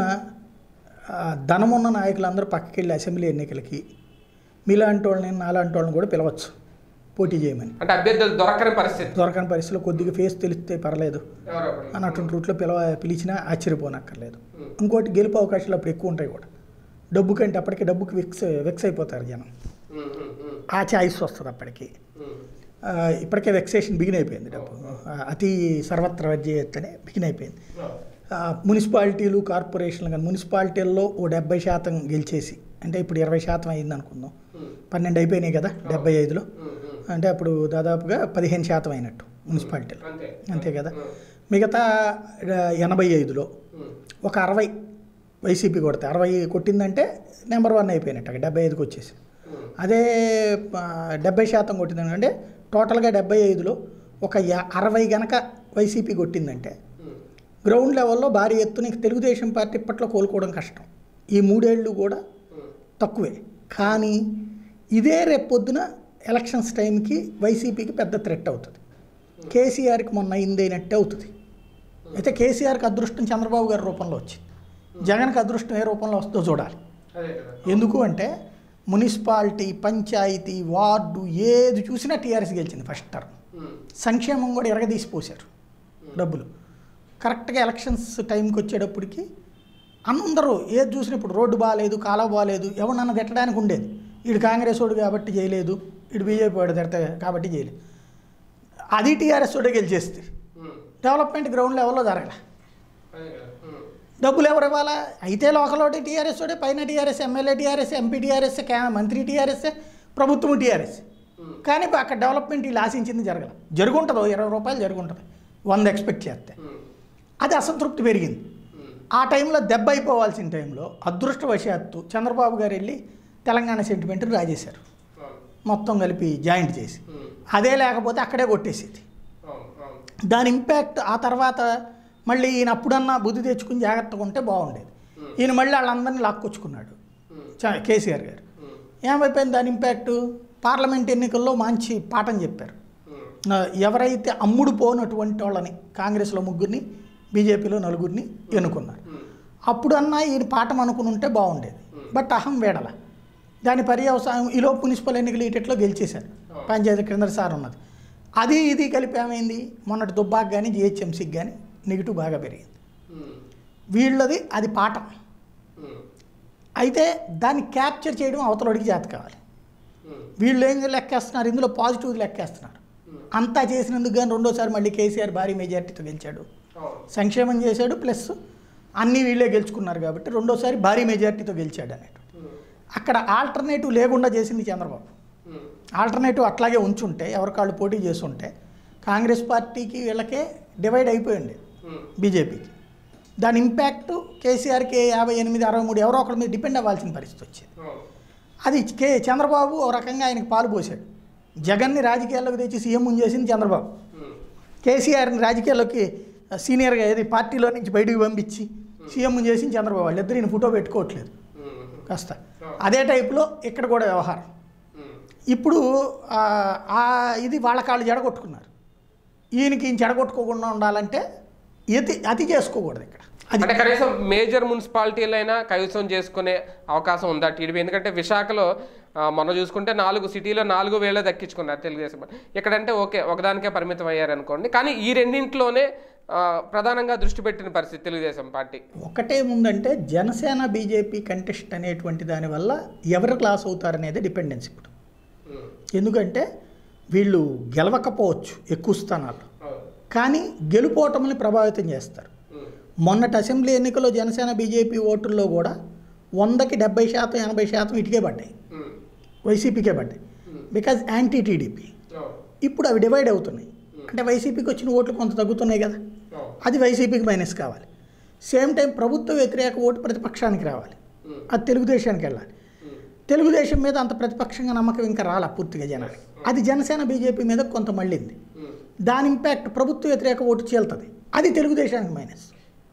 ఆ, ధనమున్న నాయకులందరూ పక్కకి వెళ్ళి అసెంబ్లీ ఎన్నికలకి మీలాంటి వాళ్ళని నాలాంటి వాళ్ళని కూడా పిలవచ్చు పోటీ చేయమని
అంటే అభ్యర్థులు దొరకని పరిస్థితి
దొరకని పరిస్థితిలో కొద్దిగా ఫేస్ తెలిస్తే పర్లేదు
ఎవరో ఒకరు.
అన్నటువంటి రూట్లో పిలవ పిలిచినా ఆశ్చర్యపోనక్కర్లేదు ఇంకోటి గెలుపు అవకాశాలు అప్పుడు ఎక్కువ ఉంటాయి కూడా డబ్బు కంటే అప్పటికే డబ్బుకి వెక్స్ వెక్స్ అయిపోతారు జనం
ఉమ్, ఉమ్, ఉమ్.
ఆ ఛాయిస్ వస్తుంది అప్పటికి ఆ, ఇప్పటికే వెక్సేషన్ బిగిన్ అయిపోయింది డబ్బు ఆ, అతి సర్వత్ర విజయత్తనే బిగిన్ అయిపోయింది ఆ, మున్సిపాలిటీలు కార్పొరేషన్లు కానీ మున్సిపాలిటీల్లో ఓ డెబ్బై శాతం గెలిచేసి అంటే ఇప్పుడు ఇరవై శాతం అయింది అనుకుందాం పన్నెండు అయిపోయినాయి కదా డెబ్బై ఐదులో అంటే అప్పుడు దాదాపుగా పదిహేను శాతం అయినట్టు మున్సిపాలిటీలు
అంతే
అంతే కదా మిగతా ఆ, ఎనభై ఐదులో ఒక అరవై వైసీపీ కొడితే అరవై కొట్టిందంటే నెంబర్ వన్ అయిపోయినట్టు అక్కడ డెబ్బై ఐదుకి వచ్చేసి అదే ఆ, డెబ్బై శాతం కొట్టిందంటే టోటల్గా డెబ్బై ఐదులో ఒక యా- అరవై గనక వైసీపీ కొట్టిందంటే గ్రౌండ్ లెవెల్లో భారీ ఎత్తున ఇంక తెలుగుదేశం పార్టీ ఇప్పట్లో కోలుకోవడం కష్టం ఈ మూడేళ్ళు కూడా తక్కువే కానీ ఇదే రేపు పొద్దున ఎలక్షన్స్ టైంకి వైసీపీకి పెద్ద థ్రెట్ అవుతుంది కేసీఆర్కి మొన్న అయిందైనట్టే అవుతుంది అయితే కేసీఆర్కి అదృష్టం చంద్రబాబు గారి రూపంలో వచ్చింది జగన్కి అదృష్టం ఏ రూపంలో వస్తుందో చూడాలి
అదే కదా
ఎందుకు అంటే మున్సిపాలిటీ పంచాయతీ వార్డు ఏది చూసినా టీఆర్ఎస్ గెలిచింది ఫస్ట్ టర్మ్ సంక్షేమం కూడా ఎరగదీసిపోశారు డబ్బులు కరెక్ట్గా ఎలక్షన్స్ టైంకి వచ్చేటప్పటికి అందరూ ఏది చూసినా ఇప్పుడు రోడ్డు బాగాలేదు కాలువ బాగాలేదు ఎవరినన్నా తిట్టడానికి ఉండేది వీడు కాంగ్రెస్ వాడు కాబట్టి చేయలేదు వీడు బీజేపీ వాడు తిడతా కాబట్టి చేయలేదు అది టీఆర్ఎస్ వాడే గెలిచేస్తే డెవలప్మెంట్ గ్రౌండ్ లెవెల్లో జరగలే
అదే కదా
డబ్బులు ఎవరు ఇవ్వాలా అయితే లోకల్ ఒకటి టీఆర్ఎస్ ఒకటి పైన TRS MLA TRS MP TRS క్యా మంత్రి టీఆర్ఎస్ ప్రభుత్వం టీఆర్ఎస్ కానీ అక్కడ డెవలప్మెంట్ వీళ్ళు ఆశించింది జరగల జరుగుంటుందో ఇరవై రూపాయలు జరుగుంటుంది వంద ఎక్స్పెక్ట్ చేస్తే అది అసంతృప్తి పెరిగింది ఆ టైంలో దెబ్బ అయిపోవాల్సిన టైంలో అదృష్టవశాత్తు చంద్రబాబు గారు వెళ్ళి తెలంగాణ సెంటిమెంట్ని రాజేశారు మొత్తం కలిపి జాయింట్ చేసి అదే లేకపోతే అక్కడే కొట్టేసేది దాని ఇంపాక్ట్ ఆ తర్వాత మళ్ళీ ఈయన అప్పుడన్నా బుద్ధి తెచ్చుకుని జాగ్రత్తగా ఉంటే బాగుండేది ఈయన మళ్ళీ వాళ్ళందరినీ లాక్కొచ్చుకున్నాడు చ- కేసీఆర్ గారు ఏమైపోయింది దాని ఇంపాక్ట్ పార్లమెంట్ ఎన్నికల్లో మంచి పాఠం చెప్పారు ఆ, ఎవరైతే అమ్ముడు పోనటువంటి వాళ్ళని కాంగ్రెస్లో ముగ్గురిని బీజేపీలో నలుగురిని ఎన్నుకున్నారు అప్పుడన్నా ఈయన పాఠం అనుకుని ఉంటే బాగుండేది బట్ అహం వేడల దాని పర్యవసాయం ఈలో మున్సిపల్ ఎన్నికలు ఈటెట్లో గెలిచేశారు పంచాయతీ క్రింద సార్ ఉన్నది అది ఇది కలిపి ఏమైంది మొన్నటి దుబ్బాకి కానీ జిహెచ్ఎంసీకి కానీ నెగిటివ్ బాగా పెరిగింది వీళ్ళది అది పాఠం అయితే దాన్ని క్యాప్చర్ చేయడం అవతలడికి చేత కావాలి వీళ్ళు ఏం లెక్కేస్తున్నారు ఇందులో పాజిటివ్ లెక్కేస్తున్నారు అంతా చేసినందుకు కానీ రెండోసారి మళ్ళీ కేసీఆర్ భారీ మెజార్టీతో గెలిచాడు సంక్షేమం చేశాడు ప్లస్ అన్నీ వీళ్ళే గెలుచుకున్నారు కాబట్టి రెండోసారి భారీ మెజార్టీతో గెలిచాడు అనేటువంటి అక్కడ ఆల్టర్నేటివ్ లేకుండా చేసింది చంద్రబాబు ఆల్టర్నేటివ్ అట్లాగే ఉంచుంటే ఎవరికాళ్ళు పోటీ చేస్తుంటే కాంగ్రెస్ పార్టీకి వీళ్ళకే డివైడ్ అయిపోయింది బీజేపీకి దాని ఇంపాక్ట్ కేసీఆర్కి యాభై ఎనిమిది అరవై మూడు ఎవరో ఒకరి మీద డిపెండ్ అవ్వాల్సిన పరిస్థితి వచ్చింది అది కే చంద్రబాబు ఓ రకంగా ఆయనకు పాలు పోసాడు జగన్ని రాజకీయాల్లోకి తెచ్చి సీఎం చేసింది చంద్రబాబు కేసీఆర్ని రాజకీయాల్లోకి సీనియర్గా ఏది పార్టీలో నుంచి బయటికి పంపించి సీఎం చేసింది చంద్రబాబు వాళ్ళిద్దరు ఈయన ఫోటో పెట్టుకోవట్లేదు కాస్త అదే టైప్లో ఇక్కడ కూడా వ్యవహారం ఇప్పుడు ఆ, ఆ ఇది వాళ్ళ కాళ్ళు జడగొట్టుకున్నారు ఈయనకి ఈయన చెడగొట్టుకోకుండా ఉండాలంటే అతి అతి చేసుకోకూడదు ఇక్కడ అది
అంటే కనీసం మేజర్ మున్సిపాలిటీలైనా కైవసం చేసుకునే అవకాశం ఉందా టీడీపీ ఎందుకంటే విశాఖలో ఆ, మొన్న చూసుకుంటే నాలుగు సిటీలో నాలుగు వేల దక్కించుకున్నారు తెలుగుదేశం పార్టీ. ఇక్కడంటే ఓకే ఒకదానికే పరిమితం అయ్యారు అనుకోండి కానీ ఈ రెండింటిలోనే ఆ, ప్రధానంగా దృష్టి పెట్టిన పరిస్థితి తెలుగుదేశం పార్టీ
ఒకటే ముందంటే జనసేన బీజేపీ కంటెస్ట్ అనేటువంటి దానివల్ల ఎవరు క్లాస్ అవుతారనేది డిపెండెన్స్ ఇప్పుడు ఎందుకంటే వీళ్ళు గెలవకపోవచ్చు ఎక్కువ స్థానాల్లో కానీ గెలుపోటముల్ని ప్రభావితం చేస్తారు మొన్నటి అసెంబ్లీ ఎన్నికల్లో జనసేన బీజేపీ ఓటుల్లో కూడా వందకి డెబ్బై శాతం ఎనభై శాతం ఇటుకే పడ్డాయి వైసీపీకే పడ్డాయి బికాజ్ యాంటీ టీడీపీ ఇప్పుడు అవి డివైడ్ అవుతున్నాయి అంటే వైసీపీకి వచ్చిన ఓట్లు కొంత తగ్గుతున్నాయి కదా అది వైసీపీకి మైనస్ కావాలి సేమ్ టైం ప్రభుత్వ వ్యతిరేక ఓటు ప్రతిపక్షానికి రావాలి అది తెలుగుదేశానికి వెళ్ళాలి తెలుగుదేశం మీద అంత ప్రతిపక్షంగా నమ్మకం ఇంకా రాలా పూర్తిగా జనానికి అది జనసేన బీజేపీ మీద కొంత మళ్ళింది దాని ఇంపాక్ట్ ప్రభుత్వ వ్యతిరేక ఓటు చీల్తుంది అది తెలుగుదేశానికి మైనస్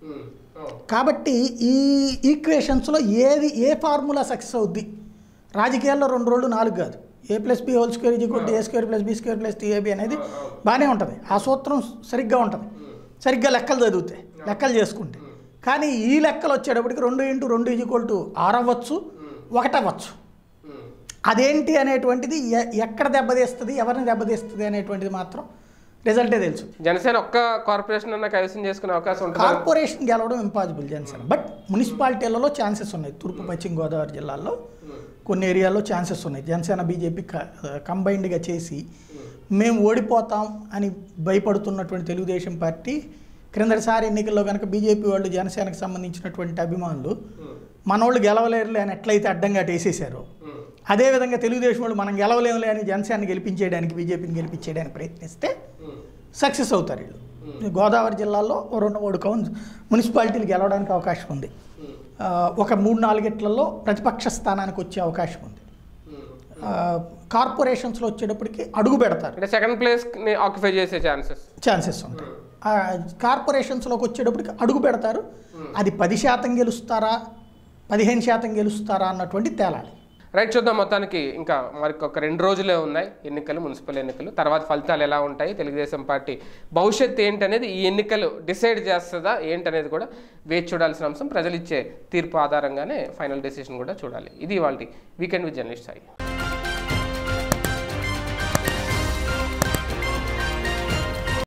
కాబట్టి ఈ ఈక్వేషన్స్లో ఏది ఏ ఫార్ములా సక్సెస్ అవుద్ది రాజకీయాల్లో రెండు రోజులు నాలుగు కాదు A plus B whole square equal A square plus B square plus two A B అనేది బాగానే ఉంటుంది ఆ సూత్రం సరిగ్గా ఉంటుంది సరిగ్గా లెక్కలు చదివితే లెక్కలు చేసుకుంటే కానీ ఈ లెక్కలు వచ్చేటప్పటికి రెండు ఇంటూ రెండు ఈక్వల్ టు ఆరు అవ్వచ్చు ఒకటి అవ్వచ్చు అదేంటి అనేటువంటిది ఎ- ఎక్కడ దెబ్బతీస్తుంది ఎవరిని దెబ్బతీస్తుంది అనేటువంటిది మాత్రం రిజల్టే తెలుసు
జనసేన ఒక్క కార్పొరేషన్ అన్న కైవసం చేసుకునే అవకాశం ఉంటుంది
కార్పొరేషన్ గెలవడం ఇంపాసిబుల్ జనసేన బట్ మున్సిపాలిటీలలో ఛాన్సెస్ ఉన్నాయి తూర్పు పశ్చిమ గోదావరి జిల్లాల్లో కొన్ని ఏరియాల్లో ఛాన్సెస్ ఉన్నాయి జనసేన బీజేపీ కంబైన్డ్గా చేసి మేము ఓడిపోతాం అని భయపడుతున్నటువంటి తెలుగుదేశం పార్టీ క్రిందటిసారి ఎన్నికల్లో కనుక బీజేపీ వాళ్ళు జనసేనకు సంబంధించినటువంటి అభిమానులు మనోళ్ళు గెలవలేరులే అని ఎట్లయితే అడ్డంగా వేసేసారో అదేవిధంగా తెలుగుదేశం వాళ్ళు మనం గెలవలేములే అని జనసేన గెలిపించేయడానికి బీజేపీని గెలిపించేయడానికి ప్రయత్నిస్తే సక్సెస్ అవుతారు వీళ్ళు గోదావరి జిల్లాలో ఓ రెండు మూడు కౌన్స్ మున్సిపాలిటీలు గెలవడానికి అవకాశం ఉంది ఆ, ఒక మూడు నాలుగిట్లలో ప్రతిపక్ష స్థానానికి వచ్చే అవకాశం ఉంది ఆ, కార్పొరేషన్స్లో వచ్చేటప్పటికి అడుగు పెడతారు
అంటే సెకండ్ ప్లేస్ ని ఆక్యుపై చేసే ఛాన్సెస్
ఛాన్సెస్ ఉంటాయి ఆ, కార్పొరేషన్స్లోకి వచ్చేటప్పటికి అడుగు పెడతారు అది పది శాతం గెలుస్తారా పదిహేను శాతం గెలుస్తారా అన్నటువంటి తేలాలి
రైట్ చూద్దాం మొత్తానికి ఇంకా మరి ఒక రెండు రోజులే ఉన్నాయి ఎన్నికలు మున్సిపల్ ఎన్నికలు తర్వాత ఫలితాలు ఎలా ఉంటాయి తెలుగుదేశం పార్టీ భవిష్యత్ ఏంటనేది ఈ ఎన్నికలు డిసైడ్ చేస్తుందా ఏంటనేది కూడా వేచి చూడాల్సిన అంశం ప్రజలు ఇచ్చే తీర్పు ఆధారంగానే ఫైనల్ డెసిషన్ కూడా చూడాలి ఇది వాళ్ళ వీకెండ్ విత్ జర్నలిస్ట్ సాయి